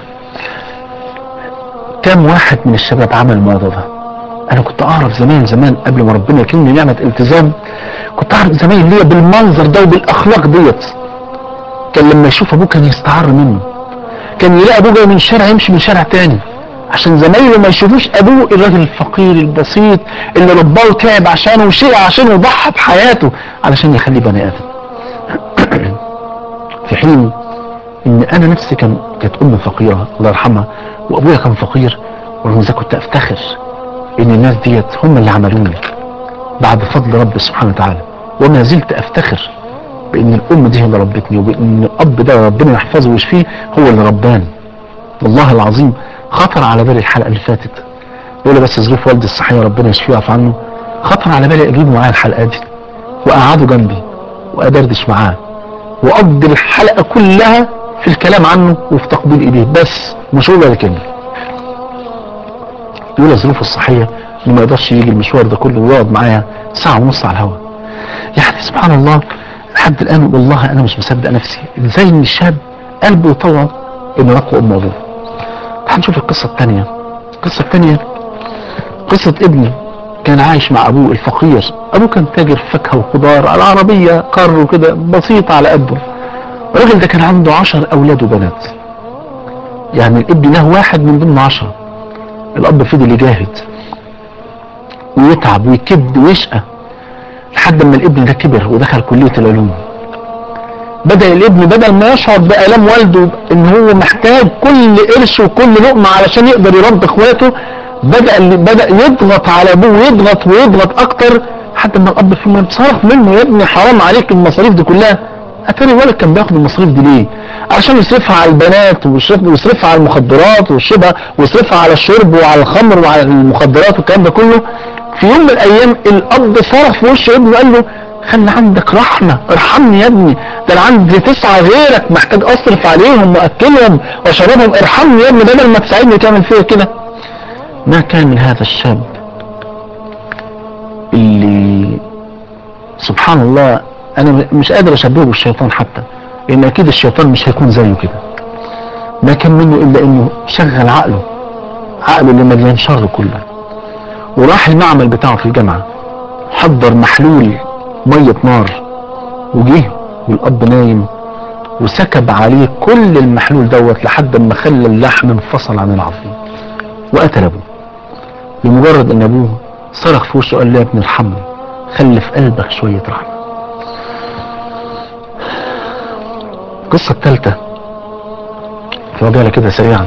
كم واحد من الشباب عمل الموضوع ده انا كنت اعرف زمان زمان قبل ما ربنا يكرمني نعمه التزام كنت اعرف زمان ليا بالمنظر ده وبالاخلاق ديت كان لما يشوف ابوه كان يستعر منه كان يلاقي ابوه جاي من شارع يمشي من شارع تاني عشان زمايله ما يشوفوش ابوه الراجل الفقير البسيط اللي رباه وتعب عشانه وشقى عشانه وضحى بحياته علشان يخليه بني ادم في حين ان انا نفسي كان كانت امي فقيره الله يرحمها وابويا كان فقير ورغم ذلك كنت افتخر ان الناس ديت هم اللي عملوني بعد فضل رب سبحانه وتعالى وما زلت افتخر بان الام دي هي اللي ربتني وبان الاب ده ربنا يحفظه ويشفيه هو اللي رباني والله العظيم خطر على بالي الحلقه اللي فاتت يقول لي بس ظروف والدي الصحيه ربنا يشفيه ويعفو عنه خطر على بالي اجيبه معايا الحلقه دي واقعده جنبي وادردش معاه واقضي الحلقه كلها في الكلام عنه وفي تقبيل ايديه بس مش هقول ولا كلمه لولا ظروفه الصحيه انه ما يقدرش يجي المشوار ده كله ويقعد معايا ساعه ونص على الهواء يعني سبحان الله لحد الان والله انا مش مصدق نفسي ازاي ان الشاب قلبه يطوع انه يقوى ام ابوه تعال نشوف القصه الثانيه القصه الثانيه قصه ابني كان عايش مع ابوه الفقير ابوه كان تاجر فاكهه وخضار على عربيه كار وكده بسيطه على قده الراجل ده كان عنده عشر اولاد وبنات يعني الابن له واحد من ضمن عشرة الاب فضل يجاهد ويتعب ويكد ويشقى لحد ما الابن ده كبر ودخل كلية العلوم بدأ الابن بدل ما يشعر بآلام والده ان هو محتاج كل قرش وكل لقمة علشان يقدر يربي اخواته بدأ بدأ يضغط على ابوه ويضغط ويضغط اكتر حتى ما الاب في ما صرف منه يا ابني حرام عليك المصاريف دي كلها اتاري الولد كان بياخد المصاريف دي ليه عشان يصرفها على البنات ويصرف- ويصرفها على المخدرات ويشربها ويصرفها على الشرب وعلى الخمر وعلى المخدرات والكلام ده كله في يوم من الايام الاب صرخ في وش ابنه قال له خلي عندك رحمة ارحمني يا ابني ده انا عندي تسعة غيرك محتاج اصرف عليهم واكلهم واشربهم ارحمني يا ابني بدل ما تساعدني تعمل فيا كده ما كان من هذا الشاب اللي سبحان الله انا مش قادر اشبهه بالشيطان حتى لان اكيد الشيطان مش هيكون زيه كده ما كان منه الا انه شغل عقله عقله اللي مليان شر كله وراح المعمل بتاعه في الجامعة حضر محلول مية نار وجه والاب نايم وسكب عليه كل المحلول دوت لحد ما خلى اللحم انفصل عن العظم وقتل ابوه لمجرد ان ابوه صرخ في وشه قال له يا ابني ارحمني خلي في قلبك شوية رحمة القصة الثالثة في عجالة كده سريعا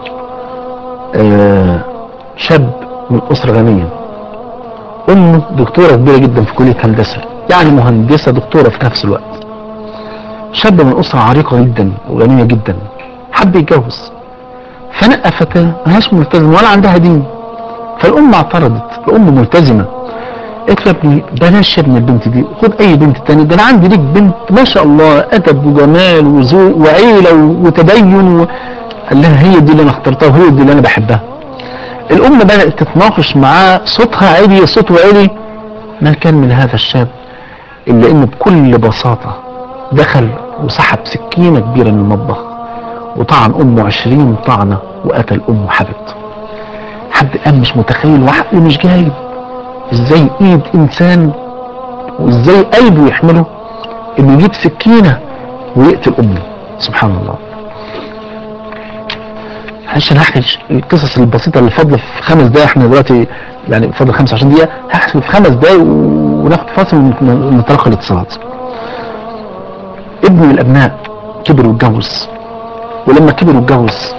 آه شاب من أسرة غنية أمه دكتورة كبيرة جدا في كلية هندسة يعني مهندسة دكتورة في نفس الوقت شاب من أسرة عريقة جدا وغنية جدا حب يتجوز فنقى فتاة ملهاش ملتزمة ولا عندها دين فالأم اعترضت الأم ملتزمة قالت له يا ابني بلاش يا ابني البنت دي خد أي بنت تاني ده أنا عندي ليك بنت ما شاء الله أدب وجمال وذوق وعيلة وتدين و... قال لها هي دي اللي أنا اخترتها وهي دي اللي أنا بحبها الأم بدأت تتناقش معاه صوتها عالي صوته عالي ما كان من هذا الشاب إلا إنه بكل بساطة دخل وسحب سكينة كبيرة من المطبخ وطعن امه عشرين طعنة وقتل امه حبيبته حد قام مش متخيل وعقله مش جايب ازاي ايد انسان وازاي قلبه يحمله انه يجيب سكينة ويقتل امه سبحان الله عشان هحكي القصص البسيطة اللي فاضلة في خمس دقايق احنا دلوقتي يعني فاضل 25 دقيقة هحكي في خمس دقايق وناخد فاصل ونتلقى الاتصالات ابن من الابناء كبر واتجوز ولما كبر واتجوز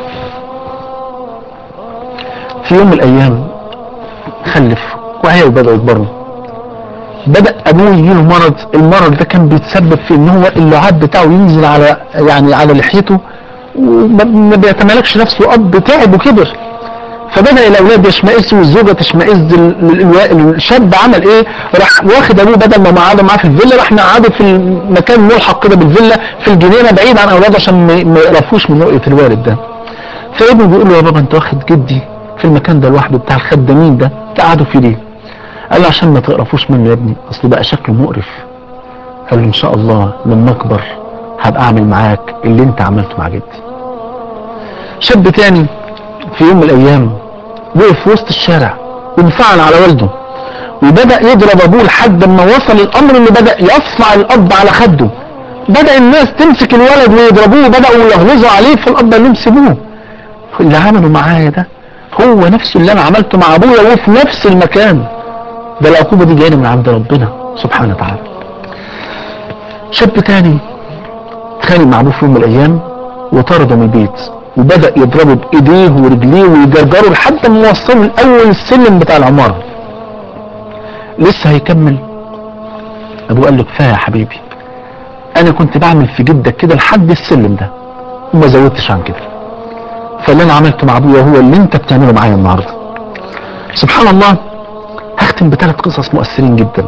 في يوم من الايام خلف وعياله بدأوا يكبروا بدأ ابوه يجيله مرض المرض ده كان بيتسبب في ان هو اللعاب بتاعه ينزل على يعني على لحيته وما ما بيتمالكش نفسه اب تعب وكبر فبدأ الاولاد يشمئزوا والزوجه تشمئز ال- ال- الشاب عمل ايه راح واخد ابوه بدل ما قعدوا معاه في الفيلا راح مقعده في المكان ملحق كده بالفيلا في الجنينه بعيد عن اولاده عشان ما- ما يقرفوش من رؤيه الوالد ده فابنه بيقول له يا بابا انت واخد جدي في المكان ده لوحده بتاع الخدامين ده تقعدوا فيه ليه قال له عشان ما تقرفوش منه يا ابني اصل بقى شكله مقرف قال له ان شاء الله لما اكبر هبقى اعمل معاك اللي انت عملته مع جدي شاب تاني في يوم من الايام وقف في وسط الشارع وانفعل على والده وبدأ يضرب ابوه لحد ما وصل الامر انه بدأ يصفع الاب على خده بدأ الناس تمسك الولد ويضربوه بدأوا يغلظوا عليه فالاب قال لهم سيبوه اللي عمله معايا ده هو نفسه اللي انا عملته مع ابويا وفي نفس المكان ده العقوبة دي جاية من عند ربنا سبحانه وتعالى شاب تاني اتخانق مع ابوه في يوم من الايام وطرده من البيت وبدأ يضربه بايديه ورجليه ويجرجره لحد ما وصله لاول السلم بتاع العمارة لسه هيكمل ابوه قال له كفايه يا حبيبي انا كنت بعمل في جدك كده لحد السلم ده وما زودتش عن كده فاللي انا عملته مع ابويا هو اللي انت بتعمله معايا النهارده سبحان الله هختم بثلاث قصص مؤثرين جدا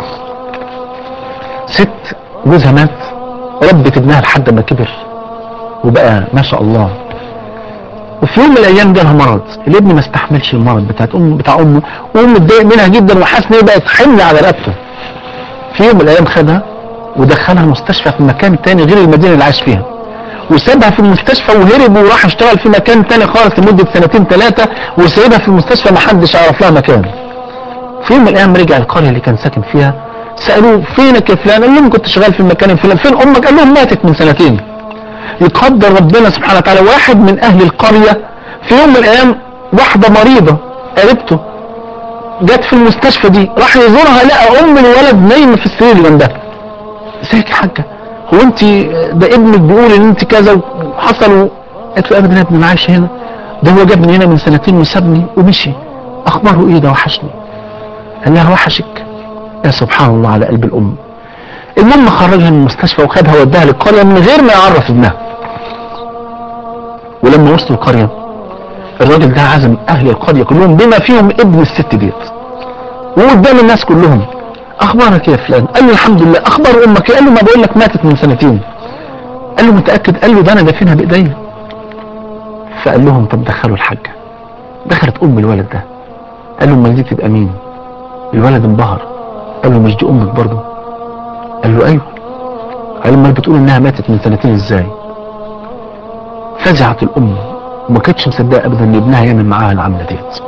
ست جوزها مات ربت ابنها لحد ما كبر وبقى ما شاء الله وفي يوم من الايام جالها مرض الابن ما استحملش المرض بتاعت ام بتاع امه وامه اتضايق منها جدا وحاسس ان هي بقت حمل على رقبته في يوم من الايام خدها ودخلها المستشفى في مكان تاني غير المدينه اللي عايش فيها وسابها في المستشفى وهرب وراح اشتغل في مكان تاني خالص لمده سنتين ثلاثه وسايبها في المستشفى ما حدش يعرف لها مكان في يوم من الايام رجع القريه اللي كان ساكن فيها سالوه فينك يا فلان قال لهم كنت شغال في المكان الفلاني فين امك قال لهم ماتت من سنتين يقدر ربنا سبحانه وتعالى واحد من اهل القريه في يوم من الايام واحده مريضه قريبته جت في المستشفى دي راح يزورها لقى ام الولد نايمه في السرير اللي جنبها ازيك يا حاجه هو انت ده ابنك بيقول ان انت كذا وحصل و- قالت له ابدا يا ابني انا عايش هنا ده هو جابني هنا من سنتين وسابني ومشي اخباره ايه ده وحشني قال لها وحشك يا سبحان الله على قلب الام المهم خرجها من المستشفى وخدها وداها للقريه من غير ما يعرف ابنها ولما وصلوا القريه الراجل ده عزم اهل القريه كلهم بما فيهم ابن الست ديت وقدام الناس كلهم اخبارك إيه يا فلان قال له الحمد لله اخبار امك إيه؟ قال له ما بقول لك ماتت من سنتين قال له متاكد قال له ده انا دافنها بايديا فقال لهم طب دخلوا الحاجه دخلت ام الولد ده قال له امال دي تبقى مين الولد انبهر قال له مش دي امك برضه قال له ايوه قال له امال بتقول انها ماتت من سنتين ازاي فزعت الام وما كانتش مصدقه ابدا ان ابنها يعمل معاها العمله ديت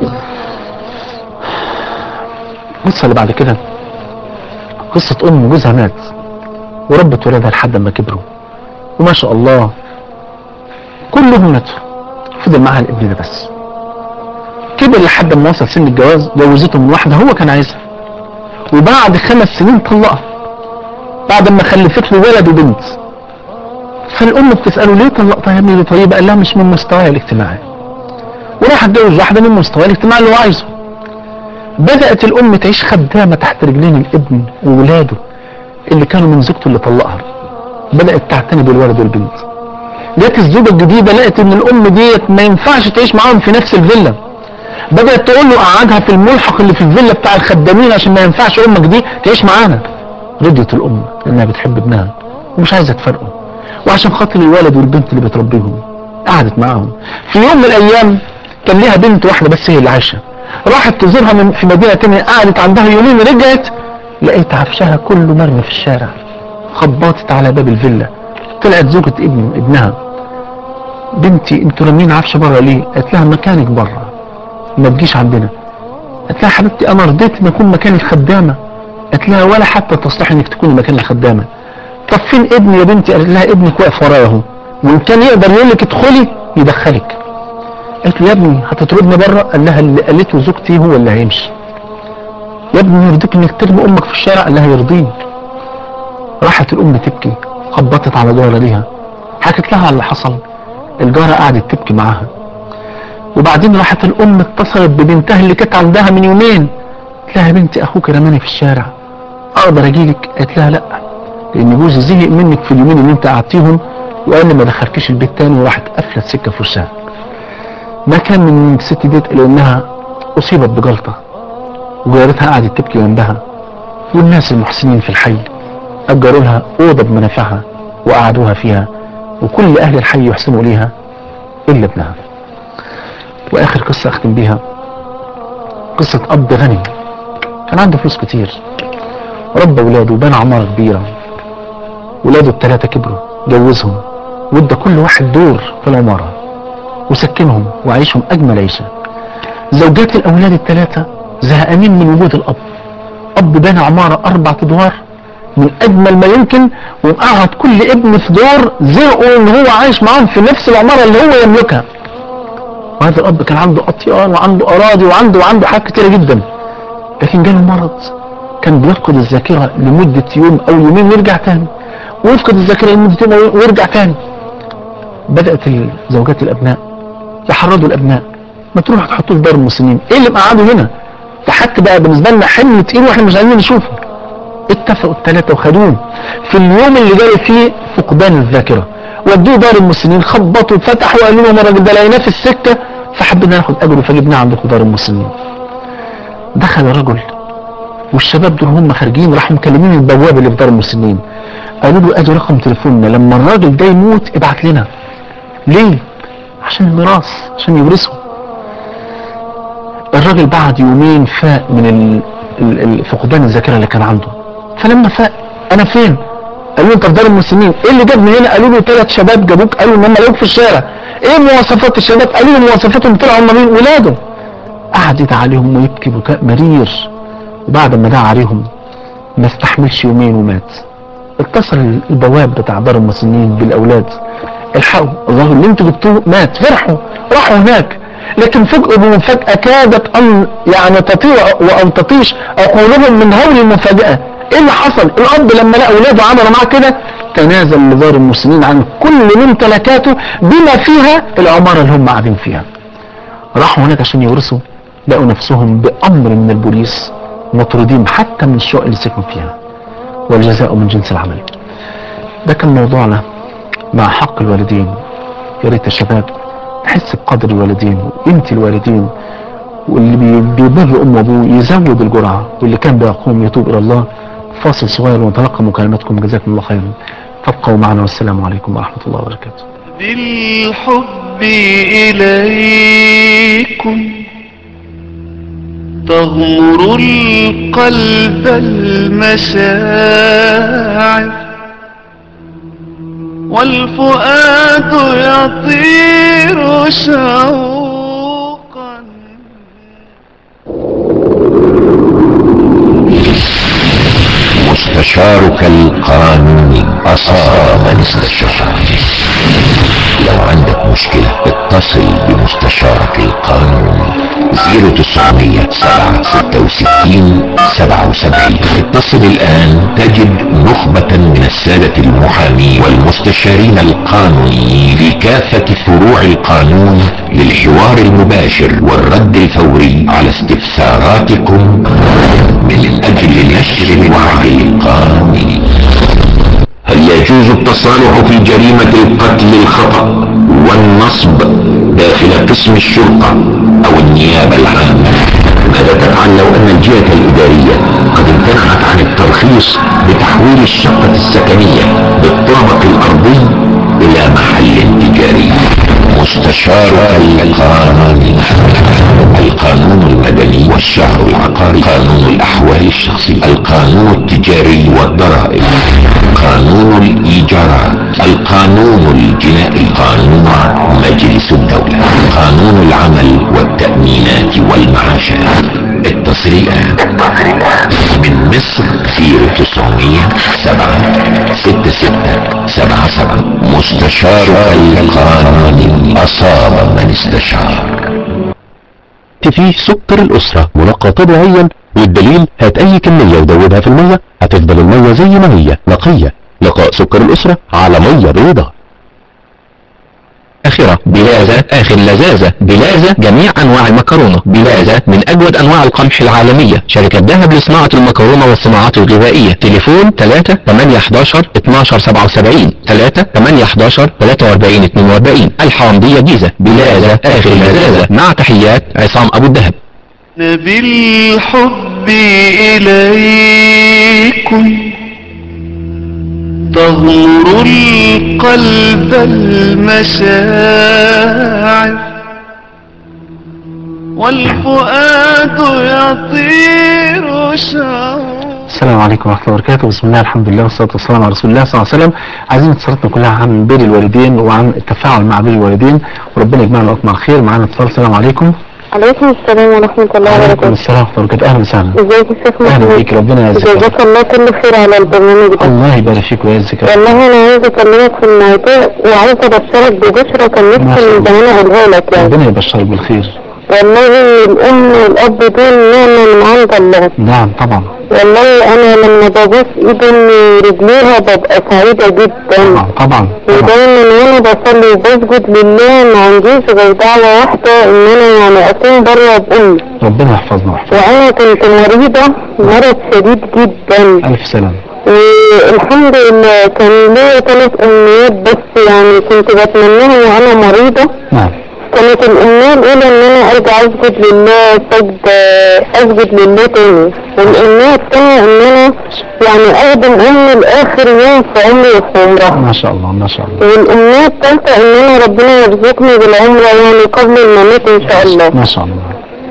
القصه اللي بعد كده قصه ام جوزها مات وربت ولادها لحد ما كبروا وما شاء الله كلهم ماتوا فضل معاها الابن ده بس كبر لحد ما وصل سن الجواز جوزته من واحده هو كان عايزها وبعد خمس سنين طلقها بعد ما خلفت له ولد وبنت فالام بتساله ليه طلقتها يا ابني دي طيبه قال لها مش من مستواي الاجتماعي وراح اتجوز واحده من مستواي الاجتماعي اللي هو عايزه بدات الام تعيش خدامه تحت رجلين الابن وولاده اللي كانوا من زوجته اللي طلقها بدات تعتني بالولد والبنت جت الزوجه الجديده لقت ان الام ديت ما ينفعش تعيش معاهم في نفس الفيلا بدات تقول له قعدها في الملحق اللي في الفيلا بتاع الخدامين عشان ما ينفعش امك دي تعيش معانا رضيت الام لانها بتحب ابنها ومش عايزه تفرقه وعشان خاطر الولد والبنت اللي بتربيهم قعدت معاهم في يوم من الايام كان ليها بنت واحده بس هي اللي عايشه راحت تزورها من في مدينه تانية قعدت عندها يومين رجعت لقيت عفشها كله مرمي في الشارع خبطت على باب الفيلا طلعت زوجة ابن ابنها بنتي انتوا رامين عفش بره ليه قالت لها مكانك بره ما تجيش عندنا قالت لها حبيبتي انا رضيت ان اكون مكانك خدامه قالت لها ولا حتى تصلحي انك تكوني مكان الخدامه طب فين ابني يا بنتي قالت لها ابنك واقف ورايا اهو وان كان يقدر يقول لك ادخلي يدخلك قالت له يا ابني هتطردني بره قال لها اللي قالته زوجتي هو اللي هيمشي يا ابني يرضيك انك ترمي امك في الشارع قال لها يرضيني راحت الام تبكي خبطت على جاره ليها حكت لها على اللي حصل الجاره قعدت تبكي معاها وبعدين راحت الام اتصلت ببنتها اللي كانت عندها من يومين قالت لها يا بنتي اخوك رماني في الشارع اقدر اجيلك قالت لها لا لان جوزي زهق منك في اليومين اللي انت قعدتيهم وقال لي ما دخلكيش البيت تاني وراحت قافله السكه في وشها ما كان من الست ديت الا انها اصيبت بجلطه وجارتها قعدت تبكي جنبها والناس المحسنين في الحي اجروا لها اوضه بمنافعها وقعدوها فيها وكل اهل الحي يحسنوا اليها الا ابنها واخر قصه اختم بيها قصه اب غني كان عنده فلوس كتير ربى ولاده وبنى عماره كبيره ولاده الثلاثه كبروا جوزهم وادى كل واحد دور في العماره وسكنهم وعيشهم اجمل عيشه زوجات الاولاد الثلاثه زهقانين من وجود الاب اب بنى عماره اربع ادوار من اجمل ما يمكن وقعد كل ابن في دور زهقوا ان هو عايش معاهم في نفس العماره اللي هو يملكها وهذا الاب كان عنده اطيان وعنده اراضي وعنده وعنده حاجات كتيره جدا لكن جاله مرض كان بيفقد الذاكره لمده يوم او يومين ويرجع تاني ويفقد الذاكره لمده يوم ويرجع تاني بدات زوجات الابناء يحرضوا الابناء ما تروحوا تحطوه في دار المسنين ايه اللي مقعده هنا ده حتى بقى بالنسبه لنا حمل تقيل واحنا مش عايزين نشوفه اتفقوا الثلاثه وخدوه في اليوم اللي جاي فيه فقدان الذاكره ودوه دار المسنين خبطوا فتحوا وقالوا لهم الراجل ده لقيناه في السكه فحبينا ناخد اجره فجبناه عندكم دار المسنين دخل الرجل والشباب دول هم خارجين راحوا مكلمين البواب اللي في دار المسنين قالوا له ادي رقم تليفوننا لما الراجل ده يموت ابعت لنا ليه عشان الميراث عشان يورثه الراجل بعد يومين فاق من ال- ال- ال- فقدان الذاكره اللي كان عنده فلما فاق انا فين قالوا له انت في دار المسنين ايه اللي جابني هنا قالوا له ثلاث شباب جابوك قالوا ان هم لقوك في الشارع ايه مواصفات الشباب قالوا له مواصفاتهم طلعوا هم مين ولاده قعد يدعي عليهم ويبكي بكاء مرير وبعد ما دعا عليهم ما استحملش يومين ومات اتصل البواب بتاع دار المسنين بالاولاد الحقوا الراجل اللي انتوا جبتوه مات فرحوا راحوا هناك لكن فجأة بمفاجأة كادت أن يعني تطيع وأن تطيش عقولهم من هول المفاجأة إيه اللي حصل؟ الأب لما لقى أولاده عملوا معاه كده تنازل لدار المسلمين عن كل ممتلكاته بما فيها العمارة اللي هم قاعدين فيها. راحوا هناك عشان يورثوا لقوا نفسهم بأمر من البوليس مطرودين حتى من الشقق اللي سكنوا فيها. والجزاء من جنس العمل. ده كان موضوعنا مع حق الوالدين. يا ريت يا شباب نحس بقدر الوالدين وقيمة الوالدين واللي بي- بيبر امه وابوه يزود الجرعه واللي كان بيقوم يتوب الى الله فاصل صغير ونتلقى مكالماتكم جزاكم الله خيرا فابقوا معنا والسلام عليكم ورحمه الله وبركاته بالحب إليكم تغمر القلب المشاعر والفؤاد يطير شوقا مستشارك القانوني أصاب من استشار لو عندك مشكلة اتصل بمستشارك القانوني 0900 766 77 اتصل الآن تجد نخبة من السادة المحامين والمستشارين القانونيين في كافة فروع القانون للحوار المباشر والرد الفوري على استفساراتكم من أجل نشر الوعي القانوني هل يجوز التصالح في جريمة القتل الخطأ والنصب داخل قسم الشرطة أو النيابة العامة؟ ماذا تفعل لو أن الجهة الإدارية قد امتنعت عن الترخيص بتحويل الشقة السكنية بالطابق الأرضي إلى محل تجاري؟ مستشارك القانوني القانون المدني والشهر العقاري قانون الأحوال الشخصية القانون التجاري والضرائب قانون الإيجارات القانون الجنائي قانون مجلس الدولة قانون العمل والتأمينات والمعاشات التصريح من مصر 0907 66 77 مستشار القانون أصاب من استشار فيه سكر الأسرة منقى طبيعيا والدليل هات أي كمية ودوبها في المية هتفضل المية زي ما هي نقية لقاء سكر الأسرة على مية بيضة آخرة بلازة آخر لزازة بلازة جميع أنواع المكرونة بلازة من أجود أنواع القمح العالمية شركة ذهب لصناعة المكرونة والصناعات الغذائية تليفون 3 8 11 12 77 3 8 11 43 42 الحوامدية جيزة بلازة آخر لزازة مع تحيات عصام أبو الدهب بالحب إليكم تغمر القلب المشاعر والفؤاد يطير شعور السلام عليكم ورحمة الله وبركاته بسم الله الحمد لله والصلاة والسلام على رسول الله صلى الله عليه وسلم عايزين اتصالاتنا كلها عن بر الوالدين وعن التفاعل مع بر الوالدين وربنا يجمعنا ويقمع الخير معانا اتصال السلام عليكم عليكم السلام ورحمة الله وعليكم وبركاته السلام ورحمة الله وبركاته أهلا وسهلا ازيك يا شيخ أهلا محمود بيك ربنا يعزك جزاك الله كل خير على البرنامج ده الله يبارك فيك ويعزك يا رب. والله انا عايزة اكلمك في الموضوع وعايزة ابشرك ببشرة كان ما نفسي شاء من زمان اقولها لك يعني ربنا يبشرك بالخير والله الام والاب دول نعمة من عند الله نعم طبعا والله انا لما ببوس ايد امي رجليها ببقى سعيدة جدا طبعا طبعا طبعا ودايما وانا بصلي وبسجد لله ما عنديش غير دعوة واحدة ان انا يعني اكون بره بامي ربنا يحفظنا ويحفظنا وانا كنت مريضة مرض شديد جدا ألف سلام والحمد لله كان ليا ثلاث امنيات بس يعني كنت بتمناها وانا مريضة نعم كانت الامنية الاولى ان انا ارجع اسجد لله سجد اسجد لله تاني والامنية التانية ان انا يعني اخدم امي لاخر يوم في عمري في عمرها ما شاء الله ما شاء الله والامنية التالتة ان انا ربنا يرزقني بالعمرة يعني قبل الممات ان شاء الله ما شاء الله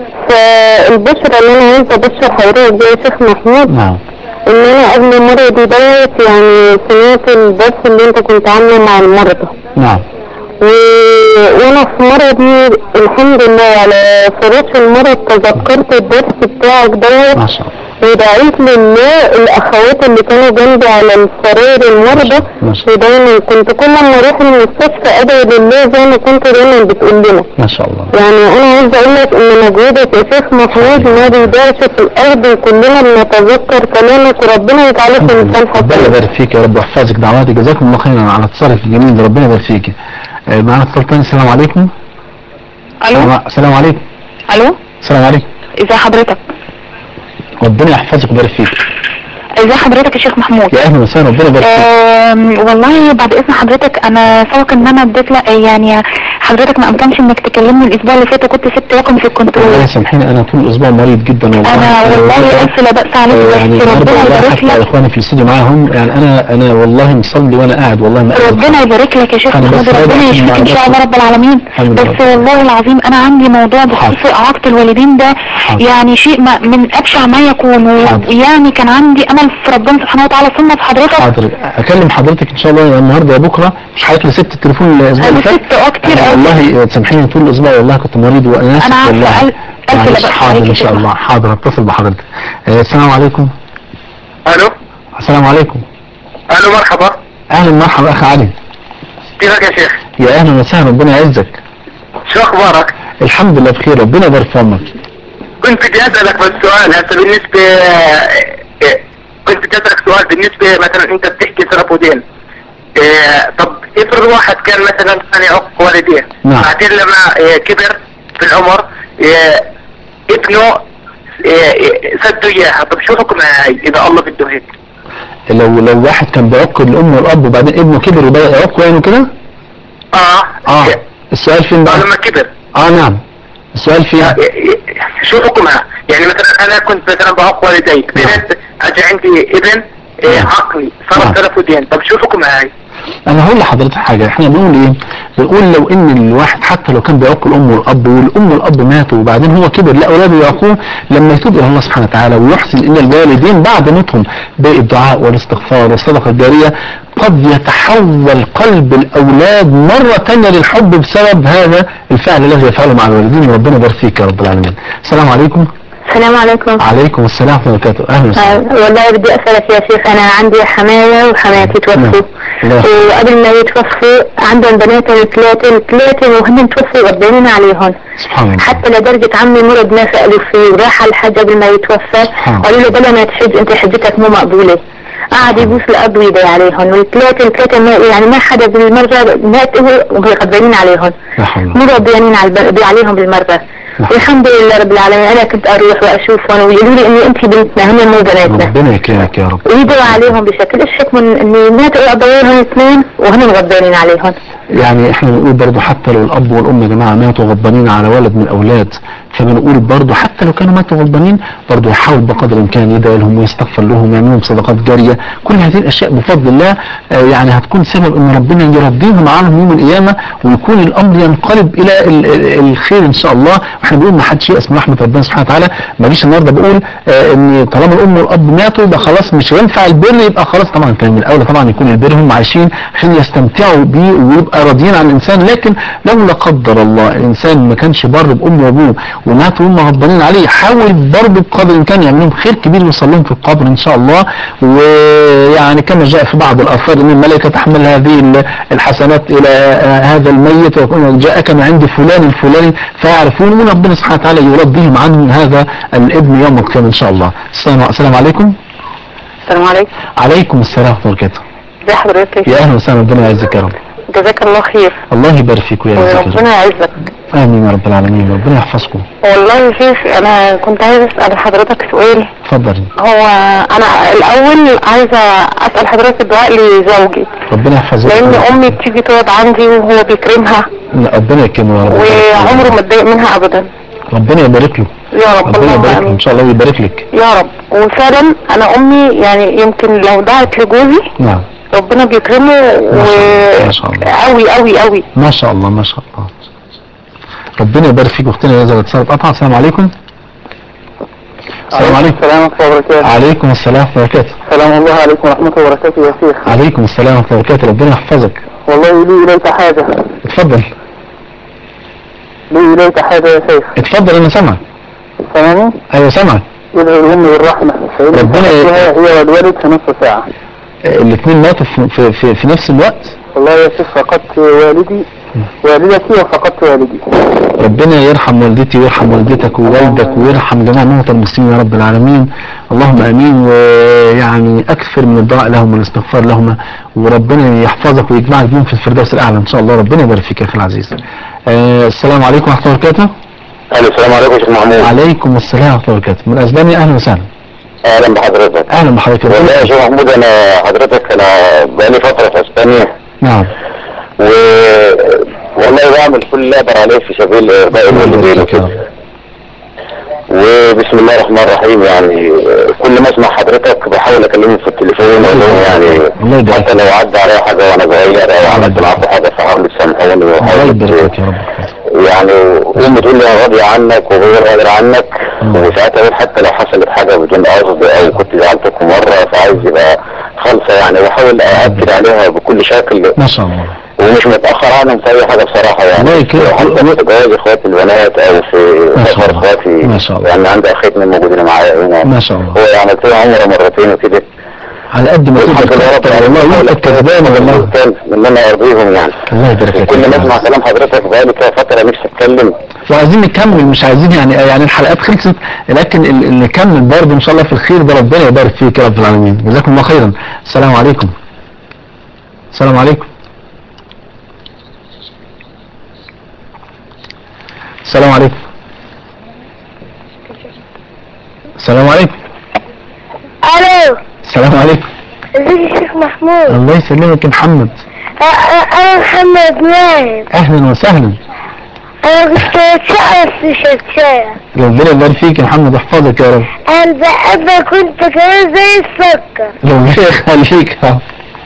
فالبشرة اللي انا عايزة ابشر حضرتك بيها يا شيخ محمود نعم ان انا قبل مرضي دوت يعني سمعت الدرس اللي انت كنت عامله مع المرضى نعم و... وانا في مرضي الحمد لله على فراش المرض تذكرت الدرس بتاعك دوت ما شاء الله ودعيت لله الاخوات اللي كانوا جنبي على السرير المرضى ما شاء الله ودايما كنت كل ما اروح المستشفى ادعي لله زي ما كنت دايما بتقول لنا ما شاء الله يعني انا عايزه اقول لك ان مجهودك يا شيخ محمود ما بيضيعش في الارض وكلنا بنتذكر كلامك وربنا يجعله في ميزان ربنا حسنات يبارك فيك يا رب ويحفظك دعواتك جزاكم الله خيرا على اتصالك الجميل ده ربنا يبارك فيك آه، معانا اتصال تاني السلام عليكم الو السلام- السلام عليكم الو السلام عليكم ازي حضرتك ربنا يحفظك ويبارك فيك ازي حضرتك يا شيخ محمود يا اهلا وسهلا ربنا يبارك فيك أم، والله بعد اذن حضرتك انا سبق ان انا اديت لك يعني حضرتك ما امكنش انك تكلمني الاسبوع اللي فات وكنت سبت رقم في الله الكنترول يسامحيني انا طول الاسبوع مريض جدا والله انا والله الف لا باس عليك آه، يعني بس النهارده ربنا والله يبارك حتى لك اخواني في الاستوديو معاهم يعني انا انا والله مصلي وانا قاعد والله ما قادر ربنا يبارك لك يا شيخ أنا بس محمود راجع ربنا عشان يشفيك ان شاء الله رب العالمين الحمد بس لله. والله العظيم انا عندي موضوع بخصوص اعاقة الوالدين ده حاضر. يعني شيء ما من ابشع ما يكون حاضر. ويعني كان عندي امل في ربنا سبحانه وتعالى ثم في حضرتك حاضر اكلم حضرتك ان شاء الله يا النهارده يا بكره مش حضرتك اللي سبت التليفون الاسبوع اللي انا فات سبت اه كتير أنا قوي والله تسامحيني طول الاسبوع والله كنت مريض وانا اسف أنا عارفة. والله ألف- ألف لا معلش، بأس حاضر عليك ان يا شاء شيخ. الله حاضر اتصل بحضرتك آه، السلام عليكم الو السلام عليكم الو مرحبا اهلا مرحبا اخي علي كيفك يا شيخ يا اهلا وسهلا ربنا يعزك شو اخبارك الحمد لله بخير ربنا يبارك في عمرك كنت بدي اسالك بس سؤال هسه بالنسبه إيه، كنت بدي اسالك سؤال بالنسبه مثلا انت بتحكي سرفودين إيه، طب افرض واحد كان مثلا كان يعق والديه نعم. بعدين لما إيه، كبر في العمر إيه، ابنه إيه، إيه، سدوا اياها طب شو حكمها هاي اذا الله بده هيك لو لو واحد كان بيعق الام والاب وبعدين ابنه كبر وبدا يعق يعني كده اه اه إيه، السؤال فين بقى آه، لما كبر اه نعم السؤال فين شو حكمها يعني مثلا انا كنت مثلا بعق والدي كبرت اجى عندي ابن إيه، نعم. عقلي نعم. صار ثلاث ودين طب شو حكمها هاي انا هقول لحضرتك حاجه احنا بنقول ايه بنقول لو ان الواحد حتى لو كان بيعق الام والاب والام والاب ماتوا وبعدين هو كبر لا اولاده يعقوه لما يتوب الى الله سبحانه وتعالى ويحسن الى الوالدين بعد موتهم بالدعاء والاستغفار والصدقه الجاريه قد يتحول قلب الاولاد مره ثانيه للحب بسبب هذا الفعل الذي يفعله مع الوالدين وربنا يبارك فيك يا رب العالمين السلام عليكم السلام عليكم عليكم السلام ورحمه الله وبركاته اهلا آه، وسهلا والله بدي اسالك يا شيخ انا عندي حمايه وحماتي توفوا نعم. الله يرحمه. وقبل ما يتوفوا عندهم بناتهم ثلاثه ثلاثه وهم توفوا غضبانين عليهم سبحان الله حتى لدرجة عمي مرض ما سألوا فيه وراح على الحج قبل ما يتوفى سبحان الله. قالوا له بلا ما تحج انت حجتك مو مقبولة قعد يبوس الأرض ويدعي عليهم والثلاثة الثلاثة ما يعني ما حدا بالمرة مات هو وغضبانين عليهم لا حول ولا مو راضيين على الب- عليهم بالمرة نعم. والحمد لله رب العالمين انا كنت اروح واشوفهم ويقولوا لي اني انت بنتنا هم مو بناتنا ربنا يكرمك يا رب ويدعوا عليهم بشكل ايش حكم اني ماتوا ضويهم اثنين وهم غضبانين عليهم يعني احنا بنقول برضو حتى لو الاب والام يا جماعه ماتوا غضبانين على ولد من الاولاد فبنقول برضو حتى لو كانوا ماتوا غضبانين برضو يحاول بقدر الامكان يدعي لهم ويستغفر لهم ويعمل لهم صدقات جاريه كل هذه الاشياء بفضل الله آه، يعني هتكون سبب ان ربنا يرضيهم عنهم يوم القيامه ويكون الامر ينقلب الى ال- ال- الخير ان شاء الله واحنا بنقول ما حدش يأس من رحمه ربنا سبحانه وتعالى ما جيش النهارده بقول آه، ان طالما الام والاب ماتوا يبقى خلاص مش هينفع البر يبقى خلاص طبعا كان من الاول طبعا يكون البر هم عايشين عشان يستمتعوا بيه ويبقى راضيين عن الانسان لكن لو لا قدر الله الانسان ما كانش بر بامه وابوه ومات وهم غضبانين عليه حاول برضه بقدر الامكان يعمل لهم خير كبير يوصل لهم في القبر ان شاء الله ويعني كما جاء في بعض الاثار ان الملائكه تحمل هذه ال- الحسنات الى آه، هذا الميت ويقول جاءك من عند فلان الفلاني فيعرفون من ربنا سبحانه وتعالى يرضيهم عن هذا الابن يوم القيامه ان شاء الله السلام السلام عليكم السلام عليكم عليكم السلام ورحمه الله وبركاته ازي حضرتك يا اهلا وسهلا ربنا يعزك يا رب جزاك الله خير الله يبارك فيك ويعزك يا رب وربنا يعزك امين يا رب العالمين ربنا يحفظكم والله يا شيخ انا كنت عايزه اسال حضرتك سؤال اتفضل هو انا الاول عايزه اسال حضرتك الدعاء لزوجي ربنا يحفظك لان امي بتيجي تقعد عندي وهو بيكرمها ربنا يكرمه يا رب وعمره ما اتضايق منها ابدا ربنا يبارك له يا رب ربنا اللهم يبارك له امين ان شاء الله ويبارك لك يا رب وفعلا انا امي يعني يمكن لو دعت لجوزي نعم ربنا بيكرمه و ما شاء الله. قوي قوي قوي ما شاء الله ما شاء الله ربنا يبارك فيك اختنا يا زلمه اتصالت قطع السلام عليكم السلام عليكم السلام ورحمة الله وبركاته عليكم السلام ورحمه الله وبركاته سلام الله عليكم ورحمة الله وبركاته يا شيخ عليكم السلام ورحمه الله وبركاته ربنا يحفظك والله لي إليك حاجة اتفضل لي إليك حاجة يا شيخ اتفضل انا سامعك سامعني ايوه سامعك ادعو الأم بالرحمة فإن ربنا ي- فيها هي والوالد في نصف ساعة الاثنين ماتوا في, في, في, في نفس الوقت والله يا شيخ فقدت والدي والدتي وفقدت والدي ربنا يرحم والدتي ويرحم والدتك ووالدك ويرحم جميع موتى المسلمين يا رب العالمين اللهم امين ويعني اكثر من الدعاء لهم والاستغفار لهم وربنا يحفظك ويجمعك بيهم في الفردوس الاعلى ان شاء الله ربنا يبارك فيك يا اخي العزيز آه السلام عليكم ورحمه الله وبركاته الو السلام عليكم يا شيخ محمود عليكم السلام ورحمه الله وبركاته من اسبانيا اهلا وسهلا اهلا بحضرتك اهلا بحضرتك والله يا شيخ محمود انا حضرتك انا بقالي فتره في اسبانيا نعم و والله بعمل كل اللي اقدر عليه في سبيل ارضاء الوالدين وكده وبسم الله الرحمن الرحيم يعني كل ما اسمع حضرتك بحاول اكلمهم في التليفون واقول لهم الله يعني يبارك حتى لو عدى عليا حاجه وانا صغير او عملت معاكم حاجه فحاولوا تسامحوني الله وحاولوا يبارك فيك يا رب يعني امي تقول لي انا راضيه عنك وهو راضي عنك وساعتها اقول حتى لو حصلت حاجه بدون قصد او كنت زعلتكم مره فعايز يبقى خالصه يعني واحاول ااكد عليها بكل شكل ما شاء الله ومش متاخر عنهم في اي حاجه بصراحه يعني الله يكرمك. حتى في جواز اخواتي البنات او في ما شاء سفر الله. اخواتي ما شاء الله. يعني عندي اخين موجودين معايا هنا ما شاء الله هو عملت له عمره مرتين وكده على قد ما الحمد تقدر لله رب تختار والله العالمين وانت كسبان والله ان انا ارضيهم يعني الله يبارك فيك كل يا ما رب. اسمع كلام حضرتك بقالي كده فتره نفسي اتكلم وعايزين نكمل مش عايزين يعني يعني الحلقات خلصت لكن ال- ال- نكمل برضه ان شاء الله في الخير ده ربنا يبارك فيك يا رب العالمين جزاكم الله خيرا السلام عليكم السلام عليكم السلام عليكم السلام عليكم الو السلام عليكم ازيك يا شيخ محمود الله يسلمك يا محمد انا محمد ماهر اهلا وسهلا انا كنت بتسأل في شكاية ربنا يبارك فيك يا محمد يحفظك يا رب انا بحبك كنت كمان زي السكر ربنا يخليك يا رب.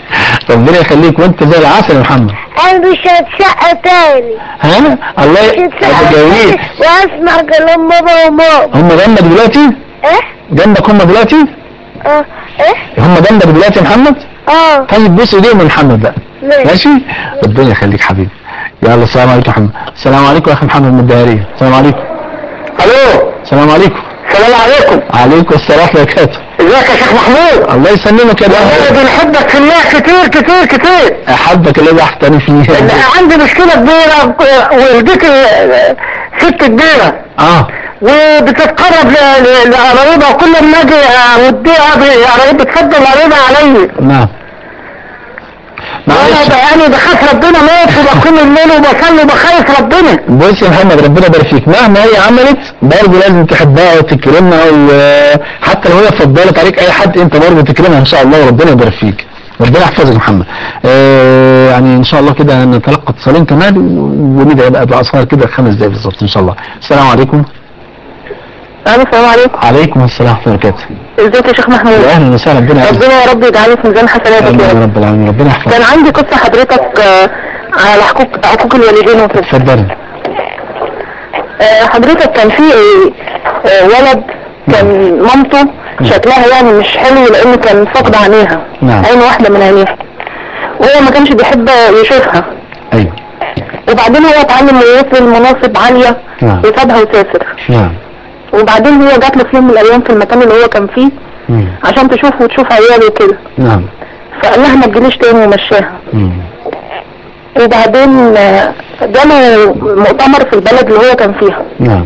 ربنا يخليك وانت زي العسل يا محمد انا مش هتشقى تاني ها الله مش ي- هتشقى جميل تاني واسمع كلام بابا وماما هم جنبك دلوقتي ايه جنبك هم دلوقتي اه ايه هم جنبك دلوقتي يا محمد اه طيب بص ايديهم يا محمد بقى ماشي ماشي ربنا يخليك حبيبي يلا السلام عليكم يا محمد السلام عليكم يا اخي محمد من الدهريه السلام عليكم الو السلام عليكم السلام عليكم عليكم السلام ورحمه الله وبركاته ازيك يا شيخ محمود الله يسلمك يا والله بابا بنحبك في الله كتير كتير كتير احبك اللي احتني فيه إن عندي مشكلة كبيرة والدتي ست كبيرة اه وبتتقرب ل- ل- لقرايبها وكل ما اجي اوديها ب- قرايب بتفضل قرايبها عليا نعم وانا معلش بقاني بخاف ربنا موت وبقوم الليل وبصلي وبخاف ربنا بص يا محمد ربنا يبارك فيك مهما هي عملت برضه لازم تحبها وتكرمها وحتى لو هي فضلت عليك اي حد انت برضه تكرمها ان شاء الله وربنا يبارك فيك ربنا يحفظك يا محمد آه يعني ان شاء الله كده نتلقى اتصالين كمان و- وندعي بقى دعاء صغير كده خمس دقايق بالظبط ان شاء الله السلام عليكم السلام عليكم عليكم السلام ورحمه الله وبركاته ازيك يا شيخ محمود يا اهلا وسهلا ربنا يحفظك ربنا يا رب يجعله في ميزان حسناتك آمين يا يا رب رب العالمين ربنا كان يحفظك عندي قصة حضرتك آه، على حقوق حقوق الوالدين وكده اتفضلي آه، حضرتك كان في آه، ولد كان مامته شكلها يعني مش حلو لانه كان فقد عينيها نعم. عين واحدة من عينيها وهو ما كانش بيحب يشوفها ايوه وبعدين هو اتعلم ويوصل مناصب عالية نعم. وسابها وسافر نعم وبعدين هي جات له في يوم من الايام في المكان اللي هو كان فيه مم. عشان تشوفه وتشوف عياله وكده نعم فقال لها ما تجيليش تاني ومشاها مم. وبعدين آه، جاله مؤتمر في البلد اللي هو كان فيها نعم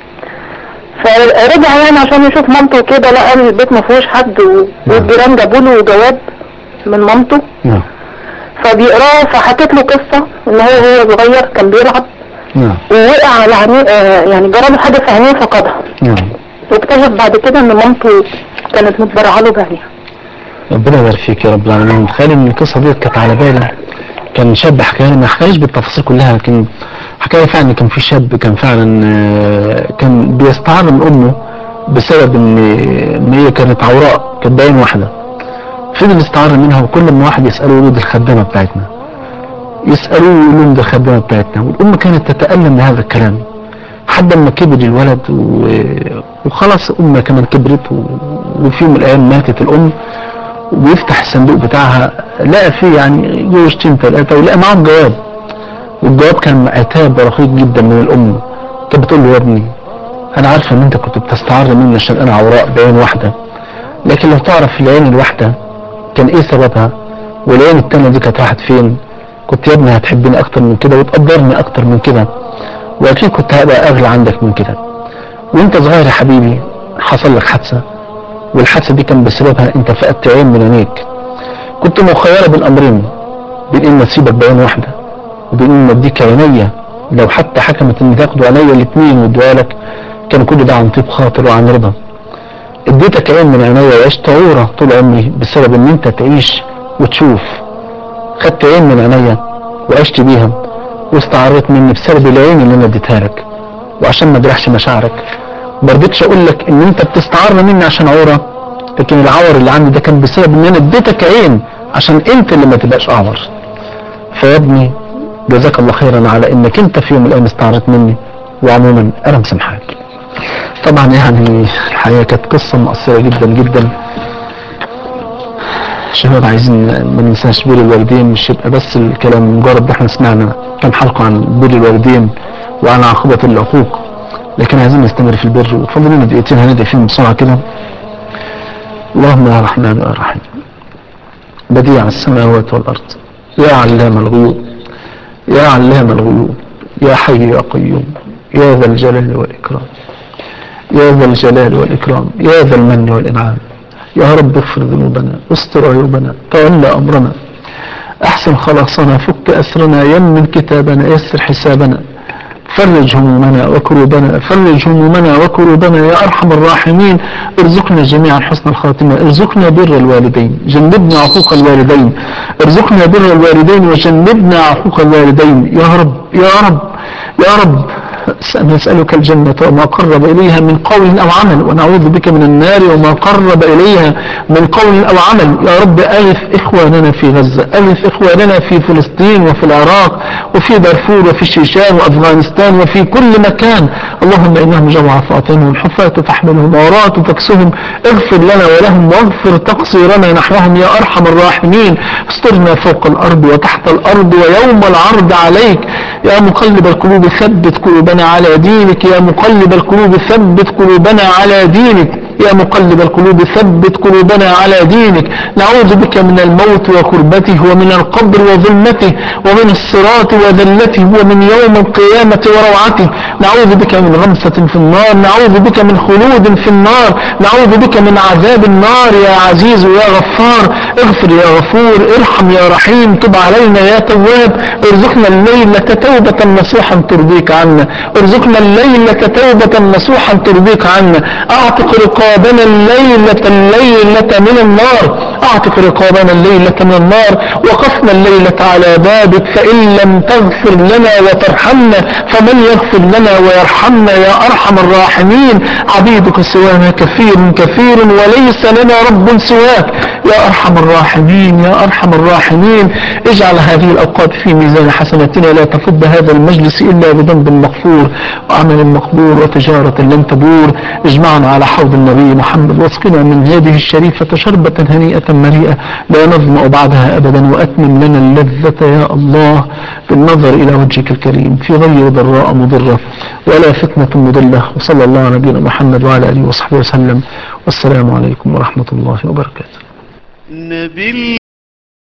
فرجع يعني عشان يشوف مامته كده لقى البيت ما فيهوش حد و- والجيران جابوا له جواب من مامته نعم فبيقراه فحكت له قصه ان هو هو صغير كان بيلعب نعم ووقع على عينيه آه، يعني جرى له حاجه في عينيه فقدها نعم واكتشف بعد كده ان مامته كانت متبرعه له بعينيها ربنا يبارك فيك يا رب العالمين متخيل ان القصه دي كانت على بالي كان شاب حكى لي ما حكاليش بالتفاصيل كلها لكن حكى لي فعلا ان كان في شاب كان فعلا آه، كان بيستعار من امه بسبب ان ان هي كانت عوراء كانت باين واحده فضل يستعار منها وكل ما واحد يساله يقول له دي الخدامه بتاعتنا يسالوه يقول لهم دي الخدامه بتاعتنا والام كانت تتالم بهذا الكلام حد ما كبر الولد و... وخلاص امه كمان كبرت و... وفي يوم من الايام ماتت الام ويفتح الصندوق بتاعها لقى فيه يعني جوزتين ثلاثة ولقى معاهم جواب والجواب كان عتاب رقيق جدا من الأم كانت بتقول له يا ابني أنا عارفة إن أنت كنت بتستعر مني عشان أنا عوراء بعين واحدة لكن لو تعرف العين الواحدة كان إيه سببها والعين التانية دي كانت راحت فين كنت يا ابني هتحبني أكتر من كده وتقدرني أكتر من كده وأكيد كنت هبقى أغلى عندك من كده وأنت صغير يا حبيبي حصل لك حادثة والحادثة دي كان بسببها انت فقدت عين من عينيك كنت مخيرة بين امرين بين ان اسيبك بعين واحدة وبين ان اديك عينيا لو حتى حكمت ان تاخدوا عينيا الاثنين وادوها لك كان كل ده عن طيب خاطر وعن رضا اديتك عين من عينيا وعشت عورة طول عمري بسبب ان انت تعيش وتشوف خدت عين من عينيا وعشت بيها واستعريت مني بسبب العين اللي انا اديتها لك وعشان ما اجرحش مشاعرك ما رضيتش اقول لك ان انت بتستعار مني عشان عوره لكن العور اللي عندي ده كان بسبب ان انا اديتك عين عشان انت اللي ما تبقاش اعور فيا ابني جزاك الله خيرا على انك انت في يوم من الايام استعرت مني وعموما انا مسامحك طبعا يعني الحقيقه كانت قصه مؤثره جدا جدا شباب عايزين ما ننساش بر الوالدين مش يبقى بس الكلام مجرد ده احنا سمعنا كام حلقه عن بر الوالدين وعن عاقبه العقوق لكن عايزين نستمر في البر وفضل لنا دقيقتين هندعي فيهم بسرعه كده اللهم يا رحمن يا رحيم بديع السماوات والارض يا علام الغيوب يا علام الغيوب يا حي يا قيوم يا ذا الجلال والاكرام يا ذا الجلال والاكرام يا ذا المن والانعام يا رب اغفر ذنوبنا استر عيوبنا تولى امرنا احسن خلاصنا فك اسرنا يمن كتابنا يسر حسابنا فرج همومنا وكروبنا فرج همومنا وكروبنا يا أرحم الراحمين ارزقنا جميعا حسن الخاتمة ارزقنا بر الوالدين جنبنا عقوق الوالدين ارزقنا بر الوالدين وجنبنا عقوق الوالدين يا رب يا رب يا رب نسألك الجنة وما قرب إليها من قول أو عمل ونعوذ بك من النار وما قرب إليها من قول أو عمل يا رب ألف إخواننا في غزة ألف إخواننا في فلسطين وفي العراق وفي دارفور وفي الشيشان وأفغانستان وفي كل مكان اللهم إنهم جوع فاطمهم حفاة تحملهم عراة تكسهم اغفر لنا ولهم واغفر تقصيرنا نحوهم يا أرحم الراحمين استرنا فوق الأرض وتحت الأرض ويوم العرض عليك يا مقلب القلوب ثبت قلوبنا على دينك يا مقلب القلوب ثبت قلوبنا على دينك يا مقلب القلوب ثبت قلوبنا على دينك نعوذ بك من الموت وكربته ومن القبر وظلمته ومن الصراط وذلته ومن يوم القيامة وروعته نعوذ بك من غمسة في النار نعوذ بك من خلود في النار نعوذ بك من عذاب النار يا عزيز يا غفار اغفر يا غفور ارحم يا رحيم تب علينا يا تواب ارزقنا الليلة توبة نصوحا ترضيك عنا ارزقنا الليلة توبة نصوحا ترضيك عنا اعتق رقابنا الليلة الليلة من النار اعتق رقابنا الليلة من النار وقفنا الليلة على بابك فإن لم تغفر لنا وترحمنا فمن يغفر لنا ويرحمنا يا أرحم الراحمين عبيدك سوانا كثير كثير وليس لنا رب سواك يا أرحم الراحمين يا أرحم الراحمين اجعل هذه الأوقات في ميزان حسناتنا لا تفض هذا المجلس إلا بذنب مغفور وعمل مقبول وتجارة لن تبور اجمعنا على حوض النبي محمد واسقنا من هذه الشريفة شربة هنيئة مريئة لا نظمأ بعدها أبدا وأتمم لنا اللذة يا الله بالنظر إلى وجهك الكريم في غير ضراء مضرة ولا فتنة مضلة وصلى الله على نبينا محمد وعلى آله وصحبه وسلم والسلام عليكم ورحمة الله وبركاته نبي